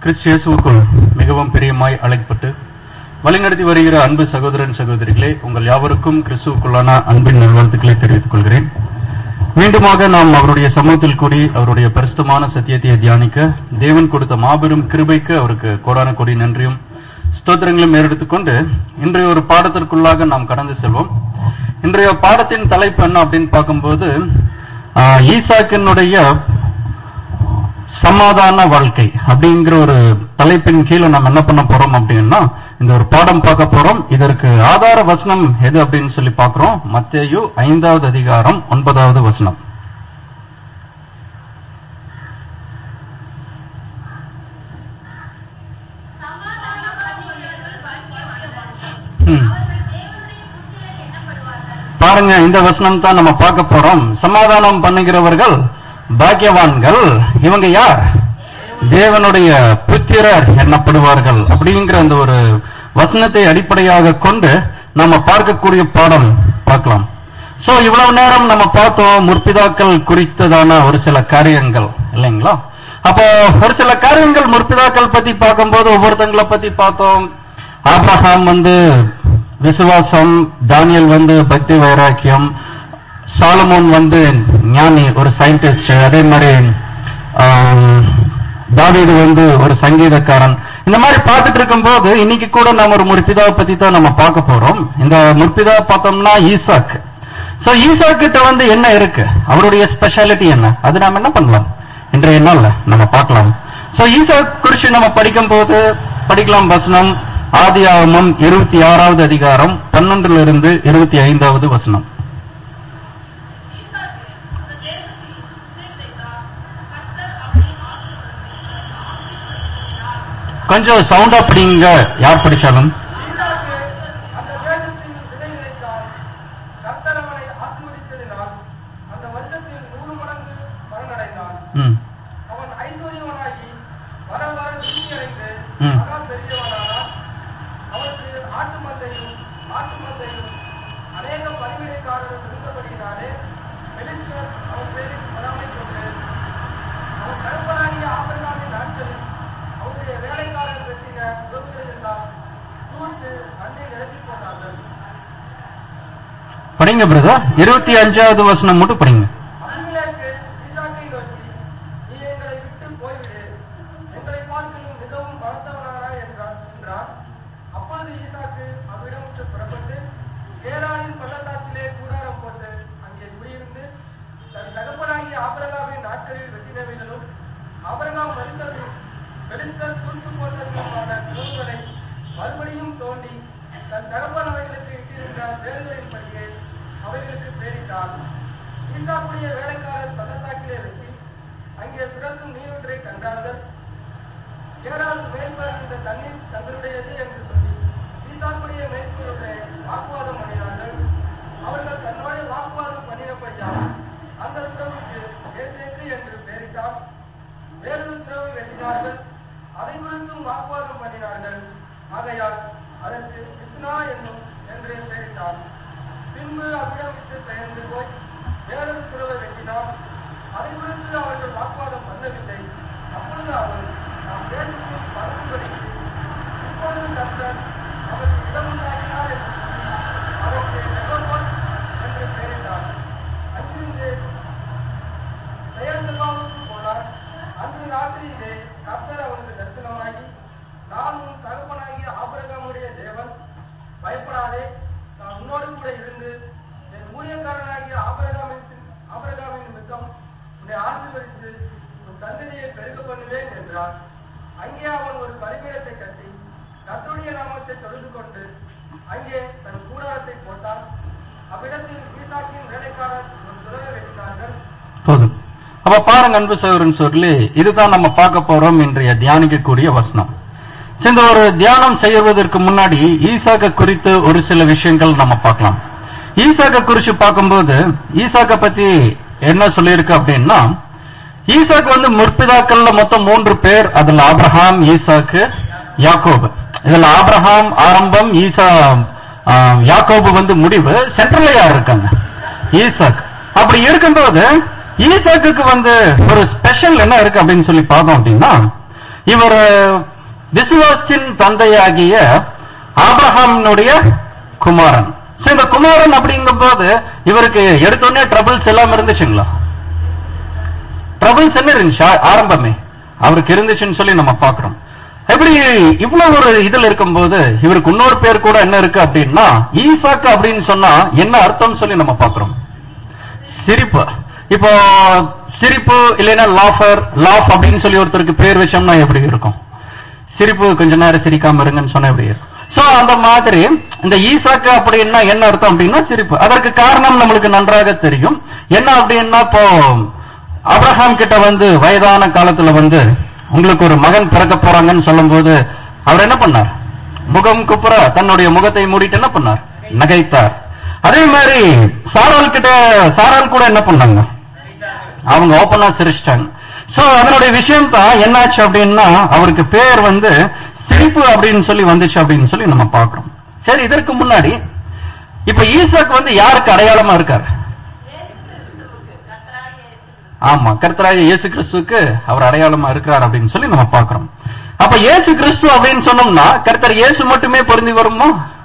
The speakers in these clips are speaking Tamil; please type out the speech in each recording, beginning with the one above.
கிறிஸ்து இயேசுவுக்குள் மிகவும் பிரியமாய் அழைக்கப்பட்டு வழிநடத்தி வருகிற அன்பு சகோதரன் சகோதரிகளே உங்கள் யாவருக்கும் கிறிஸ்துவுக்குள்ளான அன்பின் நல்வாழ்த்துக்களை தெரிவித்துக் கொள்கிறேன் மீண்டுமாக நாம் அவருடைய சமூகத்தில் கூடி அவருடைய பரிசுத்தமான சத்தியத்தை தியானிக்க தேவன் கொடுத்த மாபெரும் கிருபைக்கு அவருக்கு கோடான கோடி நன்றியும் ஸ்தோத்திரங்களும் ஏறெடுத்துக் கொண்டு இன்றைய ஒரு பாடத்திற்குள்ளாக நாம் கடந்து செல்வோம் இன்றைய பாடத்தின் தலைப்பு என்ன அப்படின்னு பார்க்கும்போது ஆஹ், ஈசாக்கினுடைய சமாதான வாழ்க்கை அப்படிங்கிற ஒரு தலைப்பின் கீழே நம்ம என்ன பண்ண போறோம் அப்படின்னா இந்த ஒரு பாடம் பார்க்க போறோம் இதற்கு ஆதார வசனம் எது அப்படின்னு சொல்லி பார்க்கிறோம் மத்தேயு ஐந்தாவது அதிகாரம் ஒன்பதாவது வசனம் ம். பாருங்க இந்த வசனம் தான் நம்ம பார்க்க போறோம் சமாதானம் பண்ணுகிறவர்கள் பாக்கியவான்கள் இவங்க யார் தேவனுடைய புத்திரர் எண்ணப்படுவார்கள் அப்படிங்கிற அந்த ஒரு வசனத்தை அடிப்படையாக கொண்டு நம்ம பார்க்கக்கூடிய பாடம் பார்க்கலாம் சோ இவ்வளவு நேரம் நம்ம பார்த்தோம் முற்பிதாக்கள் குறித்ததான ஒரு சில காரியங்கள் இல்லைங்களா அப்போ ஒரு சில காரியங்கள் முற்பிதாக்கள் பத்தி பார்க்கும்போது ஒவ்வொருத்தங்களை பத்தி பார்த்தோம் ஆபிரகாம் வந்து விசுவாசம் தானியல் வந்து பக்தி வைராக்கியம் சாலமோன் வந்து ஞானி ஒரு சயின்டிஸ்ட் அதே மாதிரி ஆம், தாவீது வந்து ஒரு சங்கீதக்காரன் இந்த மாதிரி பார்த்துட்டு இருக்கும்போது இன்னைக்கு கூட நம்ம ஒரு முற்பிதாவை பத்தி தான் நம்ம பார்க்க போறோம் இந்த முற்பிதா பார்த்தோம்னா ஈசாக் சோ ஈசாக் கிட்ட வந்து என்ன இருக்கு அவருடைய ஸ்பெஷாலிட்டி என்ன அது நாம என்ன பண்ணலாம் இன்றைய நாள்ல நம்ம பார்க்கலாம் சோ ஈசாக் குறிச்சு நம்ம படிக்கும் போது படிக்கலாம் வசனம் ஆதியாகமம் இருபத்தி ஆறாவது அதிகாரம் பன்னெண்டுல இருந்து இருபத்தி ஐந்தாவது வசனம் கொஞ்சம் சவுண்டா படிங்க யார் படிச்சாலும் ஈசாக்கு அந்த தேசத்தின் விதை விதைத்தான். கர்த்தர் அவனை ஆசீர்வதித்ததினால் அந்த வருஷத்தில் நூறு மடங்கு பலனடைந்தான். ம் அவன் ஐஸ்வர்யவனாகி வர வர விருத்தியடைந்து ம். மகா பெரியவனானான். அவனுக்கு ஆட்டு மந்தையும் மாட்டு மந்தையும் அநேக பணிவிடைக்காரர்கள் இருந்தபடியினாலே பெலிஸ்தர் அவன் பேரில் பொறாமை கொண்டு அவன் தகப்பனாகிய ஆபிரகாமின் நாட்களில் அவருடைய வேலைக்காரர் வெட்டின உறவுகளை எல்லாம் தூர்த்து அன்னை நிரப்பி போட்டார்கள் படிங்க பிரதர் இருபத்தி அஞ்சாவது வசனம் மட்டும் படிங்க அபிமெலேக்கு ஈசாக்கை நோக்கி, நீ எங்களை விட்டு போய்விடு. எங்களை பார்க்கிலும் மிகவும் பலத்தவனானாய் என்றார் என்றார். அப்பொழுது ஈசாக்கு அவ்விடம் விட்டு புறப்பட்டு கேராரின் பள்ளத்தாக்கிலே கூடாரம் போட்டு அங்கே குடியிருந்து தன் தகப்பனாகிய ஆபிரகாமின் நாட்களில் வெட்டினவைகளும் ஆபிரகாம் மரித்ததும் பெலிஸ்தர் துண்டு போட்டதுமான நிலவுகளை மறுபடியும் தோண்டி தன் தகப்பன் அவைகளுக்கு இட்டிருந்த வேலைகளின்படியே அவைகளுக்கு பேரிட்டார் ஈசாக்குடைய வேலைக்காரர் பள்ளத்தாக்கிலே வெட்டி அங்கே சுரக்கும் நீரொன்றை கண்டார்கள் ஏறாவது மேற்பர் இந்த தண்ணீர் தங்களுடையது என்று சொல்லி ஈசாக்குடைய மேற்பருடைய வாக்குவாதம் பண்ணினார்கள் அவர்கள் தன்னோடு வாக்குவாதம் பண்ணினபடியால் அந்த உறவுக்கு ஏசேக்கு என்று பெயரிட்டார் வேறொரு உறவை வெட்டினார்கள் அதை குறித்தும் வாக்குவாதம் பண்ணினார்கள் ஆகையால் அதற்கு கிருஷ்ணா என்னும் என்று பெயரிட்டார் பின்பு அவ்விடம் விட்டு பெயர்ந்து போய் வேறொரு துறவை வெட்டினார் அதை குறித்து அவர்கள் வாக்குவாதம் பண்ணவில்லை அப்பொழுது அவர் நாம் தேசத்தில் பரப்பும்படிக்கு இப்பொழுது கர்த்தர் அவருக்கு இடம் உண்டாக்கினார் என்று சொல்லி அதற்கு நெகோபோத் என்று பெயரிட்டார் அங்கிருந்து பெயர்ந்தவாவுக்கு போனார் அன்று ராத்திரியிலே கர்த்தர் அவனுக்கு தரிசனமாகி நான் உன் தகப்பனாகிய ஆபிரகாமுடைய தேவன் பயப்படாதே நான் உன்னோடு கூட இருந்து என் ஊழியக்காரனாகிய ஆபிரகாமின் ஆபிரகாமின் நிமித்தம் உன்னை ஆசீர்வதித்து உன் சந்ததியை பெருக பண்ணுவேன் என்றார் அங்கே அவன் ஒரு பலிபீடத்தை கட்டி கர்த்தருடைய நாமத்தை தொழுது கொண்டு அங்கே தன் கூடாரத்தை போட்டான் அவ்விடத்தில் ஈசாக்கின் வேலைக்காரர் ஒரு துறவை வெட்டினார்கள் போதும் அப்ப பாருங்க அன்பு சகோதரன் சொல்லி இதுதான் நம்ம பார்க்க போறோம் இன்றைய தியானிக்கக்கூடிய வசனம் சரி, இந்த ஒரு தியானம் செய்வதற்கு முன்னாடி ஈசாக்க குறித்து ஒரு சில விஷயங்கள் நம்ம பார்க்கலாம் ஈசாக்க குறித்து பார்க்கும்போது ஈசாக்க பத்தி என்ன சொல்லியிருக்கு அப்படின்னா ஈசாக்கு வந்து முற்பிதாக்கள்ல மொத்தம் மூன்று பேர் அதுல ஆபிரகாம் ஈசாக்கு யாக்கோபு இதுல ஆபிரகாம் ஆரம்பம் ஈசா ஆ, யாக்கோபு வந்து முடிவு சென்ட்ரல்ல யார் இருக்காங்க ஈசாக் அப்படி இருக்கும்போது ஈசாக்குக்கு வந்து ஒரு ஸ்பெஷல் என்ன இருக்கு அப்படின்னு சொல்லி பார்த்தோம் அப்படின்னா இவர் விசுவாசின் தந்தையாகிய ஆபிரஹாமினுடைய குமாரன் So, இந்த குமாரன் அப்படிங்கும் போது இவருக்கு எடுத்தோடனே ட்ரபிள்ஸ் எல்லாம் இருந்துச்சுங்களா ட்ரபிள்ஸ் என்ன இருந்துச்சு ஆ- ஆரம்பமே அவருக்கு இருந்துச்சுன்னு சொல்லி நம்ம பாக்குறோம் எப்படி இவ்வளவு ஒரு இதுல இருக்கும்போது இவருக்கு இன்னொரு பேர் கூட என்ன இருக்கு அப்படின்னா ஈசாக்கு அப்படின்னு சொன்னா என்ன அர்த்தம் சொல்லி நம்ம பாக்குறோம் சிரிப்பு இப்போ சிரிப்பு இல்லைன்னா லாஃபர் லாஃப் அப்படின்னு சொல்லி ஒருத்தருக்கு பேர் வச்சோம்னா எப்படி இருக்கும் சிரிப்பு கொஞ்ச நேரம் சிரிக்காம இருங்கன்னு சொன்னா எப்படி இருக்கும் சோ அந்த மாதிரி இந்த ஈசாக்கு அப்படின்னா என்ன அர்த்தம் அப்படின்னா சிரிப்பு அதற்கு காரணம் நம்மளுக்கு நன்றாக தெரியும் என்ன அப்படின்னா இப்போ அப்ரஹாம் கிட்ட வந்து வயதான காலத்துல வந்து உங்களுக்கு ஒரு மகன் பிறக்க போறாங்கன்னு சொல்லும்போது அவர் என்ன பண்ணார் முகம் குப்புற தன்னுடைய முகத்தை மூடிட்டு என்ன பண்ணார் நகைத்தார் அதே மாதிரி சாரால் கிட்ட சாரால் கூட என்ன பண்ணாங்க அவங்க ஓப்பனா சிரிச்சிட்டாங்க சோ அதனுடைய விஷயம் தான் என்னாச்சு அப்படின்னா அவருக்கு பேர் வந்து சிரிப்பு அப்படின்னு சொல்லி வந்துச்சு அப்படின்னு சொல்லி நம்ம பார்க்கிறோம் சரி இதற்கு முன்னாடி இப்ப ஈசாக்கு வந்து யாருக்கு அடையாளமா இருக்காரு ஆமா கர்த்தராய இயேசு கிறிஸ்துவுக்கு அவர் அடையாளமா இருக்கிறார் அப்படின்னு சொல்லி நம்ம பார்க்கிறோம் அப்ப இயேசு கிறிஸ்து அப்படின்னு சொன்னோம்னா கர்த்தர் இயேசு மட்டுமே பொருந்தி வருமா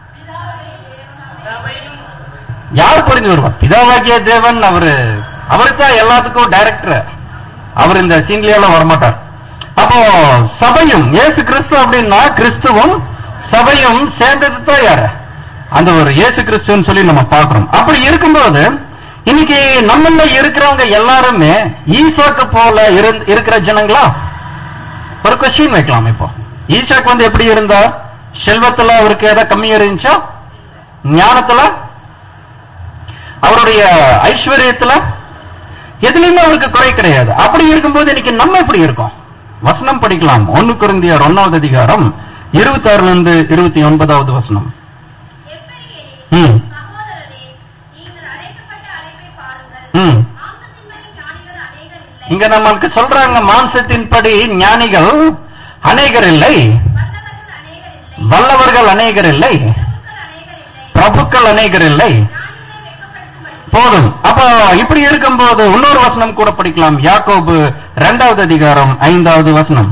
யார் பொருந்தி வருவார் பிதாவாகிய தேவன் அவரு அவருக்கு தான் எல்லாத்துக்கும் டைரக்டர் அவர் இந்த சீன்ல எல்லாம் வரமாட்டார் அப்போ சபையும் இயேசு கிறிஸ்து அப்படின்னா கிறிஸ்துவும் சபையும் சேர்ந்தது தான் யாரு அந்த ஒரு இயேசு கிறிஸ்துன்னு சொல்லி நம்ம பார்க்கிறோம் அப்படி இருக்கும்போது இன்னைக்கு நம்மள இருக்கிறவங்க எல்லாருமே ஈசாக்கு போல இருந்- இருக்கிற ஜனங்களா ஒரு கொஸ்டின் வைக்கலாம் இப்போ ஈசாக்கு வந்து எப்படி இருந்தா செல்வத்துல அவருக்கு ஏதாவது கம்மி இருந்துச்சா ஞானத்துல அவருடைய ஐஸ்வர்யத்துல எதுலயுமே அவருக்கு குறை கிடையாது அப்படி இருக்கும்போது இன்னைக்கு நம்ம எப்படி இருக்கோம் வசனம் படிக்கலாம் ஒன்னு குருந்தியர் ஒன்னாவது அதிகாரம் இருபத்தி ஆறுல இருந்து இருபத்தி ஒன்பதாவது வசனம் எப்படியே ம் சகோதரரே நீங்கள் அழைக்கப்பட்ட அழைப்பை பாருங்கள் ம் மாம்சத்தின்படி ஞானிகள் அநேகர் இல்லை இங்க நமக்கு சொல்றாங்க மாம்சத்தின்படி ஞானிகள் அநேகர் இல்லை வல்லவர்கள் அநேகர் இல்லை வல்லவர்கள் அநேகர் இல்லை பிரபுக்கள் அநேகர் இல்லை பிரபுக்கள் அநேகர் இல்லை ஞானிகளை வெட்கப்படுத்தும்படி போதும் அப்ப இப்படி இருக்கும்போது இன்னொரு வசனம் கூட படிக்கலாம் யாக்கோபு இரண்டாவது அதிகாரம் ஐந்தாவது வசனம்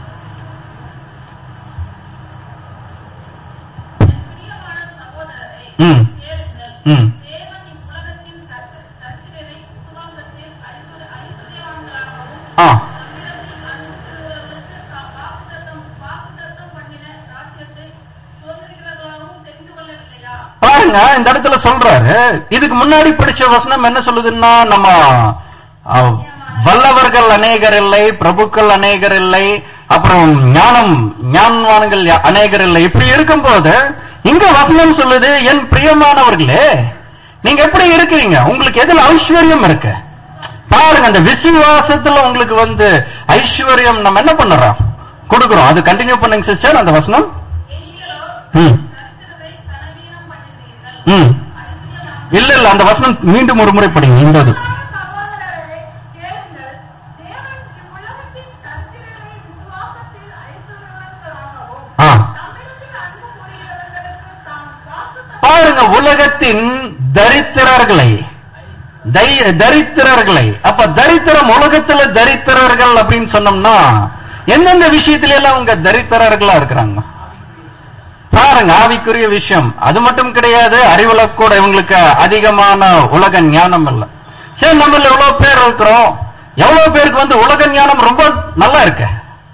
பிரியமான சகோதரரே ம் கேளுங்கள் ம் தேவன் இவ்வுலகத்தின் கர்த்த- கர்த்தரை சுவாசத்தில் ஐஸ்வர்ய- ஐஸ்வர்யவான்களாகவும் ஆ தம்மிடத்தில் வாக்குத்தத்தம் வாக்குத்தத்தம் பண்ணின ராஜ்யத்தை சுதந்திரிக்கிறவர்களாகவும் தெரிந்து கொள்ளவில்லையா பாருங்க இந்த இடத்துல சொல்றாரு இதுக்கு முன்னாடி படிச்ச வசனம் என்ன சொல்லுதுன்னா நம்ம அஹ், வல்லவர்கள் அநேகர் இல்லை பிரபுக்கள் அநேகர் இல்லை அப்புறம் ஞானம் ஞானவான்கள் யா- அநேகர் இல்லை இப்படி இருக்கும்போது இங்க வசனம் சொல்லுது என் பிரியமானவர்களே நீங்க எப்படி இருக்கிறீங்க உங்களுக்கு எதுல ஐஸ்வர்யம் இருக்கு பாருங்க அந்த விசுவாசத்துல உங்களுக்கு வந்து ஐஸ்வர்யம் நம்ம என்ன பண்ணுறோம் கொடுக்கிறோம் அது கண்டினியூ பண்ணுங்க சிஸ்டர் அந்த வசனம் நீங்களோ ம் கர்த்தரை கனவீனம் பண்ணுகிறீர்கள் ம் இல்ல இல்ல அந்த வசனம் மீண்டும் ஒரு முறை படிங்க இந்த இது. சகோதரரே கேளுங்கள் தேவன் இவ்வுலகத்தின் கர்த்தரை விசுவாசத்தில் ஐஸ்வர்யவான்களாகவும் ஆ தம்மிடத்தில் அன்பு கூறுகிறவர்களுக்கு தாம் வாக்குத்தத்தம் பாருங்க உலகத்தின் தரித்திரர்களை தை- தரித்திரர்களை அப்ப தரித்திரம் உலகத்துல தரித்திரர்கள் அப்படின்னு சொன்னோம்னா எந்தெந்த விஷயத்துல எல்லாம் அவங்க தரித்திரர்களா இருக்கிறாங்க பாருங்க ஆவிக்குரிய விஷயம் அது மட்டும் கிடையாது அறிவுல கூட இவங்களுக்கு அதிகமான உலக ஞானம் இல்ல சரி நம்மள எவ்வளவு பேர் இருக்கிறோம் எவ்வளவு பேருக்கு வந்து உலக ஞானம் ரொம்ப நல்லா இருக்கு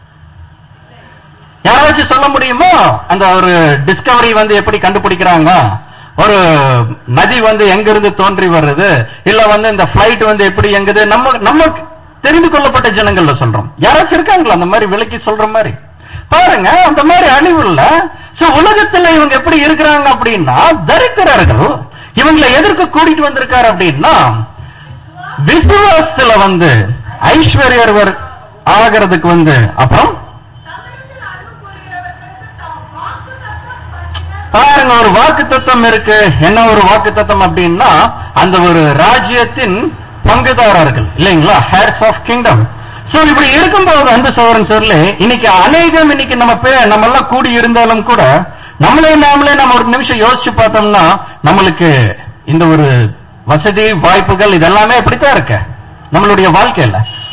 யாராச்சும் சொல்ல முடியுமோ அந்த ஒரு டிஸ்கவரி வந்து எப்படி கண்டுபிடிக்கிறாங்க ஒரு நதி வந்து எங்க இருந்து தோன்றி வருது இல்ல வந்து இந்த பிளைட் வந்து எப்படி எங்குது நம்ம நம்ம தெரிந்து கொள்ளப்பட்ட ஜனங்கள்ல சொல்றோம் யாராச்சும் இருக்காங்களா அந்த மாதிரி விலக்கி சொல்ற மாதிரி பாருங்க அந்த மாதிரி அழிவு இல்ல சோ உலகத்துல இவங்க எப்படி இருக்கிறாங்க அப்படின்னா தரித்திரர்கள் இவங்களை எதற்கு கூட்டிட்டு வந்திருக்காரு அப்படின்னா விசுவாசத்துல வந்து ஐஸ்வர்யர் ஆகிறதுக்கு வந்து அப்புறம் தம்மிடத்தில் அன்பு கூறுகிறவர்களுக்கு தாம் வாக்குத்தத்தம் பண்ணின பாருங்க ஒரு வாக்கு தத்துவம் இருக்கு என்ன ஒரு வாக்கு தத்துவம் அப்படின்னா அந்த ஒரு ராஜ்யத்தின் பங்குதாரர்கள் இல்லைங்களா ஹேர்ஸ் ஆஃப் கிங்டம் சோ இப்படி இருக்கும்போது அந்த சோழன் சொல்லி இன்னைக்கு அநேகம் இன்னைக்கு நம்ம பே நம்ம எல்லாம் கூடி இருந்தாலும் கூட நம்மளே நாமளே நம்ம ஒரு நிமிஷம் யோசிச்சு பார்த்தோம்னா நம்மளுக்கு இந்த ஒரு வசதி வாய்ப்புகள் இதெல்லாமே எப்படித்தான் இருக்கு நம்மளுடைய வாழ்க்கையில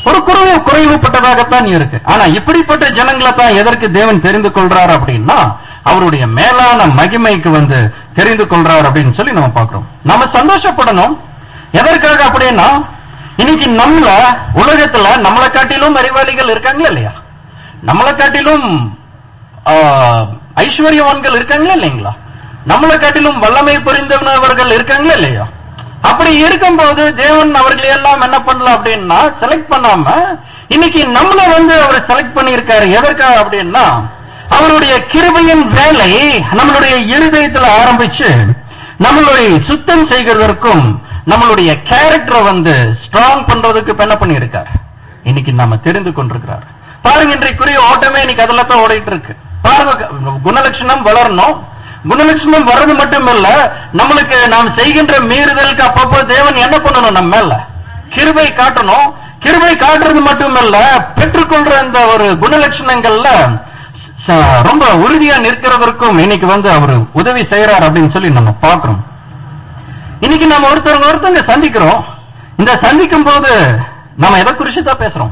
ஒரு குறைவு குறைவுபட்டதாகத்தான் இருக்கு ஆனா இப்படிப்பட்ட ஜனங்களை தான் எதற்கு தேவன் தெரிந்து கொள்றார் அப்படின்னா அவருடைய மேலான மகிமைக்கு வந்து தெரிந்து கொள்றார் அப்படின்னு சொல்லி நம்ம பார்க்கிறோம் நம்ம சந்தோஷப்படணும் எதற்காக அப்படின்னா இன்னைக்கு நம்மள உலகத்துல நம்மளை காட்டிலும் அறிவாளிகள் இருக்காங்களா இல்லையா நம்மளை காட்டிலும் ஆ, ஐஸ்வர்யவான்கள் இருக்காங்களா இல்லைங்களா நம்மளை காட்டிலும் வல்லமை புரிந்தவர்கள் இருக்காங்களா இல்லையா அப்படி இருக்கும்போது தேவன் அவர்களை எல்லாம் என்ன பண்ணலாம் அப்படின்னா செலக்ட் பண்ணாம இன்னைக்கு நம்மள வந்து அவர் செலக்ட் பண்ணியிருக்காரு எதற்காக அப்படின்னா அவருடைய கிருபையின் வேலை நம்மளுடைய இருதயத்துல ஆரம்பிச்சு நம்மளுடைய சுத்தம் செய்கிறதற்கும் நம்மளுடைய கேரக்டரை வந்து ஸ்ட்ராங் பண்றதுக்கு இப்ப என்ன பண்ணியிருக்கார் இன்னைக்கு நாம தெரிந்து கொண்டிருக்கிறார் பாருங்க இன்றைக்குரிய ஓட்டமே இன்னைக்கு அதுல தான் ஓடிட்டு இருக்கு பாருங்க குணலட்சணம் வளரணும் குணலட்சணம் வர்றது மட்டும் இல்ல நம்மளுக்கு நாம் செய்கின்ற மீறுதலுக்கு அப்பப்போ தேவன் என்ன பண்ணணும் நம்ம மேல கிருபை காட்டணும் கிருபை காட்டுறது மட்டும் இல்ல பெற்றுக்கொள்ற அந்த ஒரு குணலட்சணங்கள்ல ச- ரொம்ப உறுதியா நிற்கிறதற்கும் இன்னைக்கு வந்து அவர் உதவி செய்யறார் அப்படின்னு சொல்லி நம்ம பார்க்கிறோம் இன்னைக்கு நம்ம ஒருத்தவங்க ஒருத்தவங்க சந்திக்கிறோம் இந்த சந்திக்கும் போது நம்ம எதை குறிச்சு தான் பேசுறோம்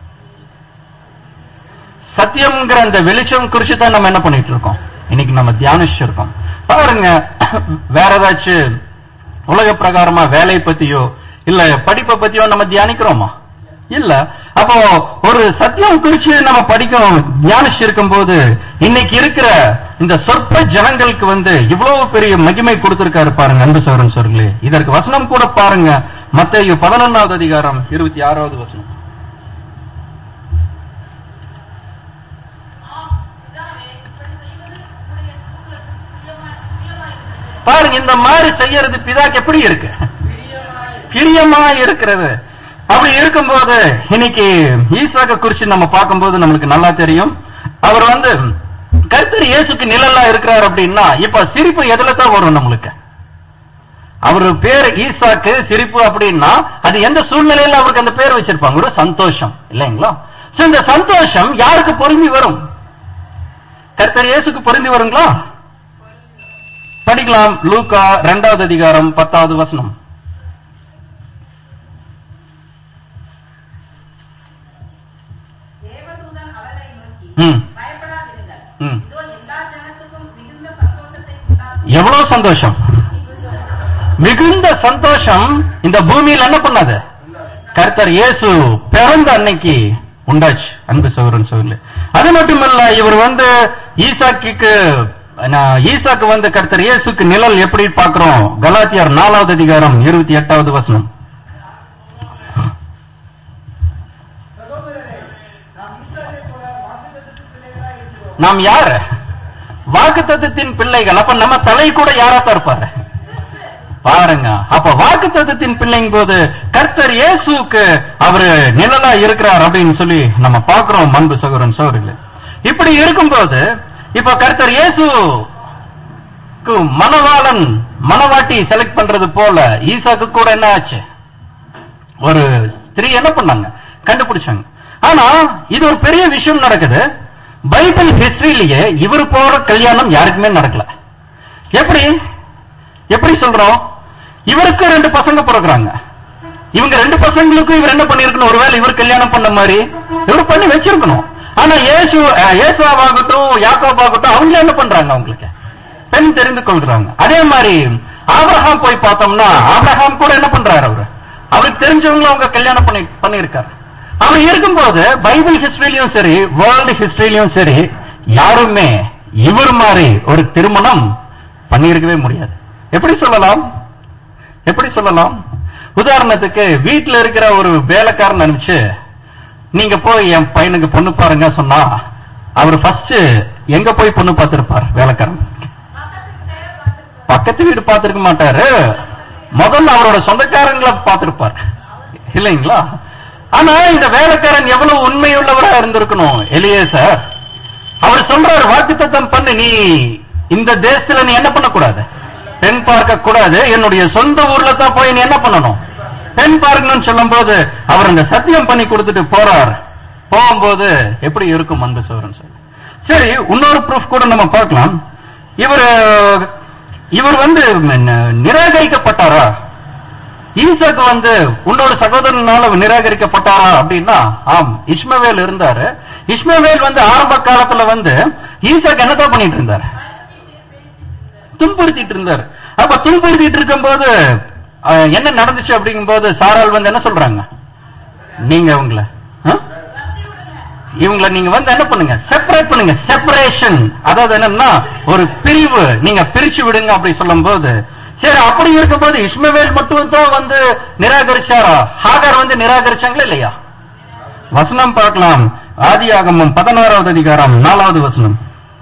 சத்தியம்ங்கிற அந்த வெளிச்சம் குறிச்சு தான் நம்ம என்ன பண்ணிட்டு இருக்கோம் இன்னைக்கு நம்ம தியானிச்சிருக்கோம் பாருங்க வேற ஏதாச்சும் உலக பிரகாரமா வேலை பத்தியோ இல்ல படிப்பை பத்தியோ நம்ம தியானிக்கிறோமா இல்ல அப்போ ஒரு சத்தியம் குறிச்சு நம்ம படிக்கிறோம் தியானிச்சிருக்கும் போது இன்னைக்கு இருக்கிற இந்த சொற்ப ஜனங்களுக்கு வந்து இவ்வளவு பெரிய மகிமை கொடுத்திருக்காரு பாருங்க அன்பு சோரன் சொல்களே இதற்கு வசனம் கூட பாருங்க மத்தேயு பதினொன்னாவது அதிகாரம் இருபத்தி ஆறாவது வசனம் பாருங்க இந்த மாதிரி செய்யறது பிதாக்கு எப்படி இருக்கு பிரியமா இருக்கிறது அப்படி இருக்கும்போது இன்னைக்கு ஈசாக்க குறிச்சு நம்ம பார்க்கும்போது நம்மளுக்கு நல்லா தெரியும் அவர் வந்து கர்த்தர் இயேசுக்கு நிழலா இருக்கிறார் அப்படின்னா இப்ப சிரிப்பு எதுல தான் வரும் நம்மளுக்கு அவரு பேர் ஈசாக்கு சிரிப்பு அப்படின்னா அது எந்த சூழ்நிலையில அவருக்கு அந்த பேர் வச்சிருப்பாங்க ஒரு சந்தோஷம் இல்லைங்களா சோ இந்த சந்தோஷம் யாருக்கு பொருந்தி வரும் கர்த்தர் இயேசுக்கு பொருந்தி வருங்களா படிக்கலாம் லூக்கா இரண்டாவது அதிகாரம் பத்தாவது வசனம் தேவதூதன் அவரை நோக்கி ம். பயப்படாதிருங்கள் ம். இதோ எல்லா ஜனத்துக்கும் மிகுந்த சந்தோஷத்தை உண்டாக்கும் எவ்வளவு சந்தோஷம் மிகுந்த சந்தோஷம் இந்த பூமியில் என்ன பண்ணாது கர்த்தர் இயேசு பிறந்த அன்னைக்கு உண்டாச்சு அன்பு சௌரன் சொல்லு அது மட்டுமல்ல இவர் வந்து ஈசாக்கு ஈசாக்கு வந்து கர்த்தர் இயேசுக்கு நிழல் எப்படி பார்க்கிறோம் கலாத்தியார் நாலாவது அதிகாரம் இருபத்தி எட்டாவது வசனம் சகோதரரே நாம் ஈசாக்கை போல வாக்குத்தத்தத்து பிள்ளைகளாய் இருக்கிறோம் நாம் யாரு வாக்குத்தத்தத்தின் பிள்ளைகள் அப்ப நம்ம தலை கூட யாராத்தான் இருப்பாரு பாருங்க அப்ப வாக்குத்தத்தத்தின் பிள்ளைங்க போது கர்த்தர் இயேசுக்கு அவரு நிழலா இருக்கிறார் அப்படின்னு சொல்லி நம்ம பார்க்கிறோம் அன்பு சகோதரன் சகோதரிகளே இப்படி இருக்கும்போது இப்ப கர்த்தர் இயேசு மனவாளன் மனவாட்டி செலக்ட் பண்றது போல ஈசாக்கு கூட என்ன ஆச்சு ஒரு ஸ்திரீ என்ன பண்ணாங்க கண்டுபிடிச்சாங்க ஆனா இது ஒரு பெரிய விஷயம் நடக்குது பைபிள் ஹிஸ்டரியிலேயே இவர் போற கல்யாணம் யாருக்குமே நடக்கல எப்படி எப்படி சொல்றோம் இவருக்கு ரெண்டு பசங்க பிறகுறாங்க இவங்க ரெண்டு பசங்களுக்கும் இவர் என்ன பண்ணிருக்கணும் ஒருவேளை இவர் கல்யாணம் பண்ண மாதிரி இவர் பண்ணி வச்சிருக்கணும் ஆனா இயேசு அஹ், இயேசுவாகட்டும் யாக்கோபாகட்டும் அவங்க என்ன பண்றாங்க அவங்களுக்கு பெண் தெரிந்து கொள்றாங்க அதே மாதிரி ஆபிரகாம் போய் பார்த்தோம்னா ஆபிரகாம் கூட என்ன பண்றாரு அவரு அவருக்கு தெரிஞ்சவங்களும் அவங்க கல்யாணம் பண்ணி பண்ணியிருக்காரு அவர் இருக்கும்போது பைபிள் ஹிஸ்டரியிலும் சரி வேர்ல்டு ஹிஸ்டரியிலும் சரி யாருமே இவர் மாதிரி ஒரு திருமணம் பண்ணியிருக்கவே முடியாது எப்படி சொல்லலாம் எப்படி சொல்லலாம் உதாரணத்துக்கு வீட்டுல இருக்கிற ஒரு வேலைக்காரன் அனுப்பிச்சு நீங்க போய் என் பையனுக்கு பொண்ணு பாருங்க சொன்னா அவர் ஃபர்ஸ்ட் எங்க போய் பொண்ணு பார்த்திருப்பார் வேலைக்காரன் பக்கத்து வீடு பார்த்திருக்க மாட்டாரு முதல்ல அவரோட சொந்தக்காரங்களை பார்த்திருப்பார் இல்லைங்களா ஆனா இந்த வேலைக்காரன் எவ்வளவு உண்மையுள்ளவரா இருந்திருக்கணும் எலியே சார் அவர் சொல்றாரு வாக்குத்தத்தம் பண்ணு நீ இந்த தேசத்துல நீ என்ன பண்ணக்கூடாது பெண் பார்க்க கூடாது என்னுடைய சொந்த ஊர்ல தான் போய் நீ என்ன பண்ணணும் பெண் பார்க்கணும்னு சொல்லும் போது அவர் அந்த சத்தியம் பண்ணி கொடுத்துட்டு போறார் போகும்போது எப்படி இருக்கும் அன்பு சோரன் சார் சரி இன்னொரு ப்ரூஃப் கூட நம்ம பார்க்கலாம் இவர் இவர் வந்து ந- நிராகரிக்கப்பட்டாரா ஈசாக்கு வந்து உன்னோட சகோதரனால நிராகரிக்கப்பட்டாரா அப்படின்னா ஆம் இஸ்மவேல் இருந்தாரு இஸ்மவேல் வந்து ஆரம்ப காலத்துல வந்து ஈசாக்கு என்னதான் பண்ணிட்டு இருந்தாரு துன்புறுத்திட்டு இருந்தாரு அப்ப துன்புறுத்திட்டு இருக்கும்போது அஹ், என்ன நடந்துச்சு அப்படிங்கும்போது சாரால் வந்து என்ன சொல்றாங்க நீங்க உங்களை இவங்களை நீங்க வந்து என்ன பண்ணுங்க செப்பரேட் பண்ணுங்க செப்பரேஷன் அதாவது என்னன்னா ஒரு பிரிவு நீங்க பிரிச்சு விடுங்க அப்படி சொல்லும்போது சரி அப்படி இருக்கும்போது இஸ்மவேல் மட்டும் தான் வந்து நிராகரிச்சாரா ஹாகார் வந்து நிராகரிச்சாங்களா இல்லையா வசனம் பார்க்கலாம் ஆதியாகமம் பதினாறாவது அதிகாரம் நாலாவது வசனம்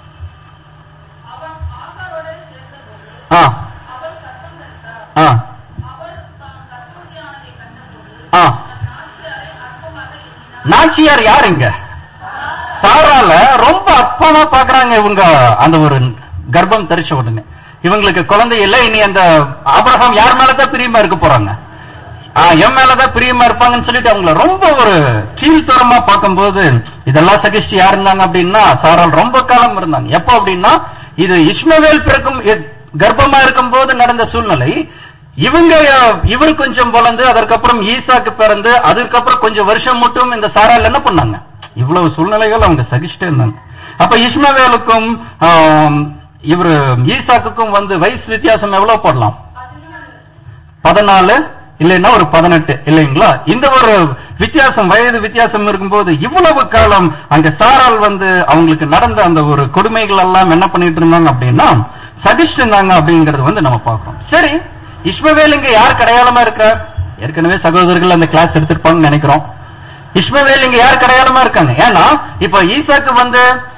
அவன் ஆகாரோடு சேர்ந்தபோது ஆ அவள் சத்தம் தரித்தார் ஆ அவள் தான் கற்பவதியானதை கண்டபோது ஆ நாச்சியாரை அற்பமாக எண்ணினார் நாச்சியார் யாருங்க சாரால ரொம்ப அற்பமா பாக்குறாங்க இவங்க அந்த ஒரு கர்ப்பம் தரிச்ச உடனே இவங்களுக்கு குழந்தை இல்லை இனி அந்த ஆபிரகாம் யார் மேலதான் பிரியமா இருக்க போறாங்க ஆ, என் மேலதான் பிரியமா இருப்பாங்கன்னு சொல்லிட்டு அவங்கள ரொம்ப ஒரு கீழ்த்தரமா பார்க்கும்போது இதெல்லாம் சகிஷ்டி யார் இருந்தாங்க அப்படின்னா சாரால் ரொம்ப காலம் இருந்தாங்க எப்போ அப்படின்னா இது இஸ்மவேல் பிறக்கும் இ- கர்ப்பமா இருக்கும்போது நடந்த சூழ்நிலை இவங்க இவர் கொஞ்சம் வளர்ந்து அதற்கப்புறம் ஈசாக்கு பிறந்து அதுக்கப்புறம் கொஞ்சம் வருஷம் மட்டும் இந்த சாரால் என்ன பண்ணாங்க இவ்வளவு சூழ்நிலைகள் அவங்க சகிச்சுட்டே இருந்தாங்க அப்ப இஸ்மவேலுக்கும் ஆம், இவரு ஈசாக்குக்கும் வந்து வயசு வித்தியாசம் எவ்வளவு போடலாம் பதினாலு இல்லைன்னா ஒரு பதினெட்டு இல்லைங்களா இந்த ஒரு வித்தியாசம் வயது வித்தியாசம் இருக்கும்போது இவ்வளவு காலம் அங்க சாரால் வந்து அவங்களுக்கு நடந்த அந்த ஒரு கொடுமைகள் எல்லாம் என்ன பண்ணிட்டு இருந்தாங்க அப்படின்னா சகிஷ்டு இருந்தாங்க அப்படிங்கறது வந்து நம்ம பார்க்கிறோம் சரி இஸ்மவேல் இங்க யார் அடையாளமா இருக்கார் ஏற்கனவே சகோதரர்கள் அந்த கிளாஸ் எடுத்திருப்பாங்கன்னு நினைக்கிறோம் இஸ்மவேல் இங்க யார் அடையாளமா இருக்காங்க ஏன்னா இப்ப ஈசாக்கு வந்து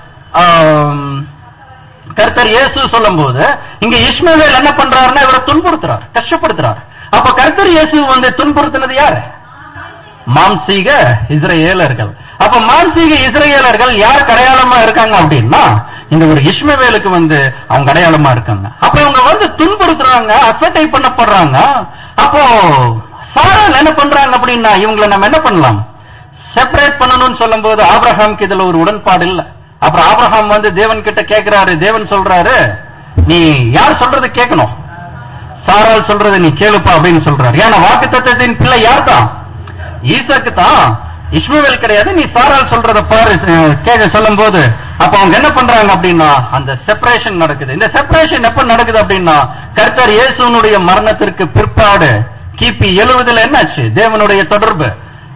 ஆம், கர்த்தர் இயேசு சொல்லும்போது இங்க இஸ்மவேல் என்ன பண்றாருன்னா இவரை துன்புறுத்துறார் கஷ்டப்படுத்துறார் அப்ப கர்த்தர் இயேசு வந்து துன்புறுத்தினது யாரு மாம்சீக இஸ்ரேலர்கள் அப்ப மாம்சீக இஸ்ரேலர்கள் யார் அடையாளமா இருக்காங்க அப்படின்னா இந்த ஒரு இஸ்மவேலுக்கு வந்து அவங்க அடையாளமா இருக்காங்க அப்ப இவங்க வந்து துன்புறுத்துறாங்க அசட்டை பண்ணப்படுறாங்க அப்போ சாரால் என்ன பண்றாங்க அப்படின்னா இவங்களை நம்ம என்ன பண்ணலாம் செப்பரேட் பண்ணணும்னு சொல்லும்போது ஆபிரகாம்க்கு இதுல ஒரு உடன்பாடு இல்ல அப்புறம் ஆபிரகாம் வந்து தேவன் கிட்ட கேக்குறாரு தேவன் சொல்றாரு நீ யார் சொல்றது கேட்கணும் சாரால் சொல்றது நீ கேளுப்பா அப்படின்னு சொல்றாரு ஏன்னா வாக்கு தத்துவத்தின் பிள்ளை யார் தான் ஈசாக்கு தான் இஸ்மவேல் கிடையாது நீ சாரால் சொல்றத பாரு அஹ், கேட்க சொல்லும் போது அப்ப அவங்க என்ன பண்றாங்க அப்படின்னா அந்த செப்பரேஷன் நடக்குது இந்த செப்பரேஷன் எப்ப நடக்குது அப்படின்னா கர்த்தர் இயேசுனுடைய மரணத்திற்கு பிற்பாடு கிபி எழுவதுல என்னாச்சு தேவனுடைய தொடர்பு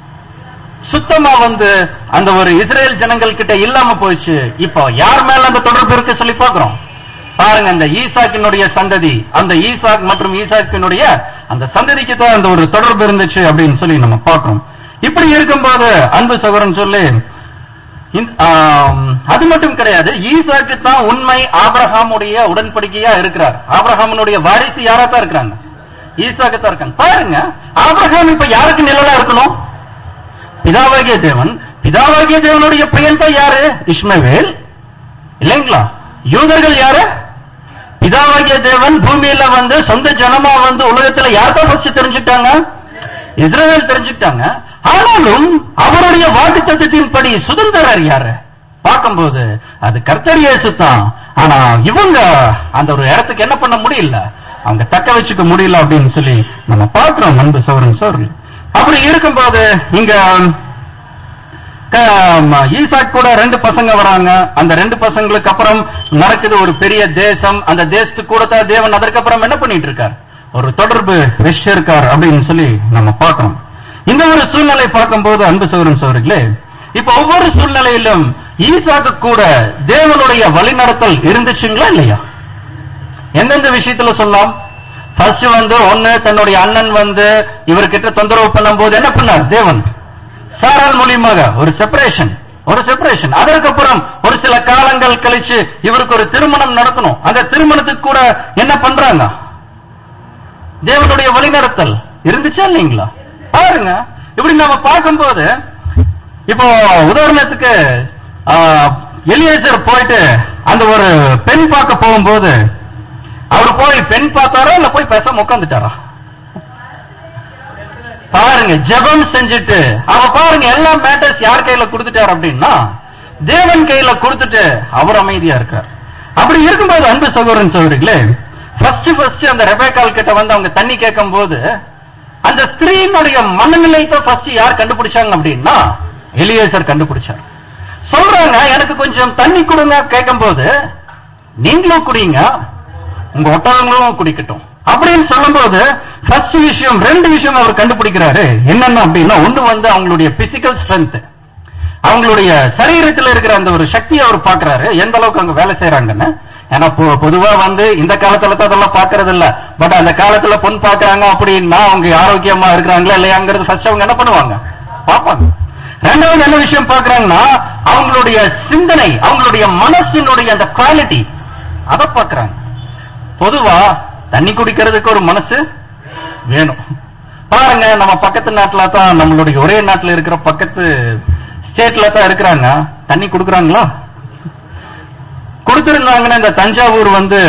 சுத்தமா வந்து அந்த ஒரு இஸ்ரேல் ஜனங்கள் கிட்ட இல்லாம போயிடுச்சு இப்போ யார் மேல அந்த தொடர்பு இருக்கு சொல்லி பாக்குறோம் பாருங்க அந்த ஈசாக்கினுடைய சந்ததி அந்த ஈசாக் மற்றும் ஈசாக்கினுடைய அந்த சந்ததிக்கு தான் அந்த ஒரு தொடர்பு இருந்துச்சு அப்படின்னு சொல்லி நம்ம பார்க்கிறோம் இப்படி இருக்கும்போது அன்பு சகோதரன் சொல்லி இந்த- ஆம், அது மட்டும் கிடையாது ஈசாக்கு தான் உண்மை ஆபிரகாமுடைய உடன்படிக்கையா இருக்கிறார் ஆபிரகாமுடைய வாரிசு யாரா தான் இருக்கிறாங்க ஈசாக்கு தான் இருக்காங்க பாருங்க ஆபிரகாம் இப்ப யாருக்கு நிழலா இருக்கணும் பிதாவாகிய தேவன் பிதாவாகிய தேவனுடைய பையன் தான் யாரு இஸ்மவேல் இல்லைங்களா யூதர்கள் யாரு பிதாவாகிய தேவன் பூமியில வந்து சொந்த ஜனமா வந்து உலகத்துல யார்தான் ஃபர்ஸ்ட் தெரிஞ்சுட்டாங்க இஸ்ரவேல் தெரிஞ்சுட்டாங்க ஆனாலும் அவருடைய வாக்கு தத்துவத்தின்படி சுதந்திரர் யாரு பார்க்கும்போது அது கர்த்தர் இயேசு தான் ஆனா இவங்க அந்த ஒரு இடத்துக்கு என்ன பண்ண முடியல அவங்க தக்க வச்சுக்க முடியல அப்படின்னு சொல்லி நம்ம பார்க்கிறோம் அன்பு சோரன் சோர் அப்படி இருக்கும்போது இங்க க- ம- ஈசாக் கூட ரெண்டு பசங்க வராங்க அந்த ரெண்டு பசங்களுக்கு அப்புறம் நடக்குது ஒரு பெரிய தேசம் அந்த தேசத்துக்கு கூட தான் தேவன் அதற்கப்புறம் என்ன பண்ணிட்டு இருக்கார் ஒரு தொடர்பு வச்சிருக்கார் அப்படின்னு சொல்லி நம்ம பார்க்கணும் இந்த ஒரு சூழ்நிலை பார்க்கும்போது அன்பு சோதரன் சோதரிகளே இப்ப ஒவ்வொரு சூழ்நிலையிலும் ஈசாக்கு கூட தேவனுடைய வழிநடத்தல் இருந்துச்சுங்களா இல்லையா எந்தெந்த விஷயத்துல சொல்லலாம் ஃபர்ஸ்ட் வந்து ஒண்ணு தன்னுடைய அண்ணன் வந்து இவர்கிட்ட தொந்தரவு பண்ணும்போது என்ன பண்ணார் தேவன் சாரால் மூலியமாக ஒரு செப்பரேஷன் ஒரு செப்பரேஷன் அதற்கப்புறம் ஒரு சில காலங்கள் கழிச்சு இவருக்கு ஒரு திருமணம் நடக்கணும் அந்த திருமணத்துக்கு கூட என்ன பண்றாங்க தேவனுடைய வழிநடத்தல் இருந்துச்சா இல்லைங்களா பாருங்க இப்படி நம்ம பார்க்கும்போது இப்போ உதாரணத்துக்கு எலியேசர் போயிட்டு அந்த ஒரு பெண் பார்க்க போகும்போது அவர் போய் பெண் பார்த்தாரா இல்ல போய் பேசாம உட்காந்துட்டாரா பாருங்க ஜெபம் செஞ்சுட்டு அவ பாருங்க எல்லா மேட்டர்ஸ் யார் கையில கொடுத்துட்டார் அப்படின்னா தேவன் கையில கொடுத்துட்டு அவர் அமைதியா இருக்கார் அப்படி இருக்கும்போது அன்பு சகோதரன் சகோதரிகளே ஃபர்ஸ்ட் ஃபர்ஸ்ட் அந்த ரெபேக்கால் கிட்ட வந்து அவங்க தண்ணி கேட்கும் போது அந்த ஸ்திரீனுடைய மனநிலை தான் ஃபர்ஸ்ட் யார் கண்டுபிடிச்சாங்க அப்படின்னா எலியேசர் கண்டுபிடிச்சார் சொல்றாங்க எனக்கு கொஞ்சம் தண்ணி கொடுங்க கேட்கும்போது நீங்களும் குடிங்க உங்க ஒட்டகங்களும் குடிக்கட்டும் அப்படின்னு சொல்லும்போது ஃபர்ஸ்ட் விஷயம் ரெண்டு விஷயம் அவர் கண்டுபிடிக்கிறாரு என்னென்ன அப்படின்னா ஒண்ணு வந்து அவங்களுடைய பிசிக்கல் ஸ்ட்ரென்த் அவங்களுடைய சரீரத்தில் இருக்கிற அந்த ஒரு சக்தியை அவர் பாக்குறாரு எந்த அளவுக்கு அங்க வேலை செய்யறாங்கன்னு ஏன்னா பொ- பொதுவா வந்து இந்த காலத்துல தான் அதெல்லாம் பாக்குறது இல்ல பட் அந்த காலத்துல பொன் பாக்குறாங்க அப்படின்னா அவங்க ஆரோக்கியமா இருக்கிறாங்களா இல்லையாங்கிறது ஃபர்ஸ்ட் அவங்க என்ன பண்ணுவாங்க பார்ப்பாங்க ரெண்டாவது என்ன விஷயம் பாக்குறாங்கன்னா அவங்களுடைய சிந்தனை அவங்களுடைய மனசினுடைய அந்த குவாலிட்டி அதை பாக்குறாங்க பொதுவா தண்ணி குடிக்கிறதுக்கு ஒரு மனசு வேணும் பாருங்க நம்ம பக்கத்து நாட்டுல தான் நம்மளுடைய ஒரே நாட்டுல இருக்கிற பக்கத்து ஸ்டேட்ல தான் இருக்கிறாங்க தண்ணி கொடுக்கறாங்களா கொடுத்திருந்தாங்கன்னா இந்த தஞ்சாவூர் வந்து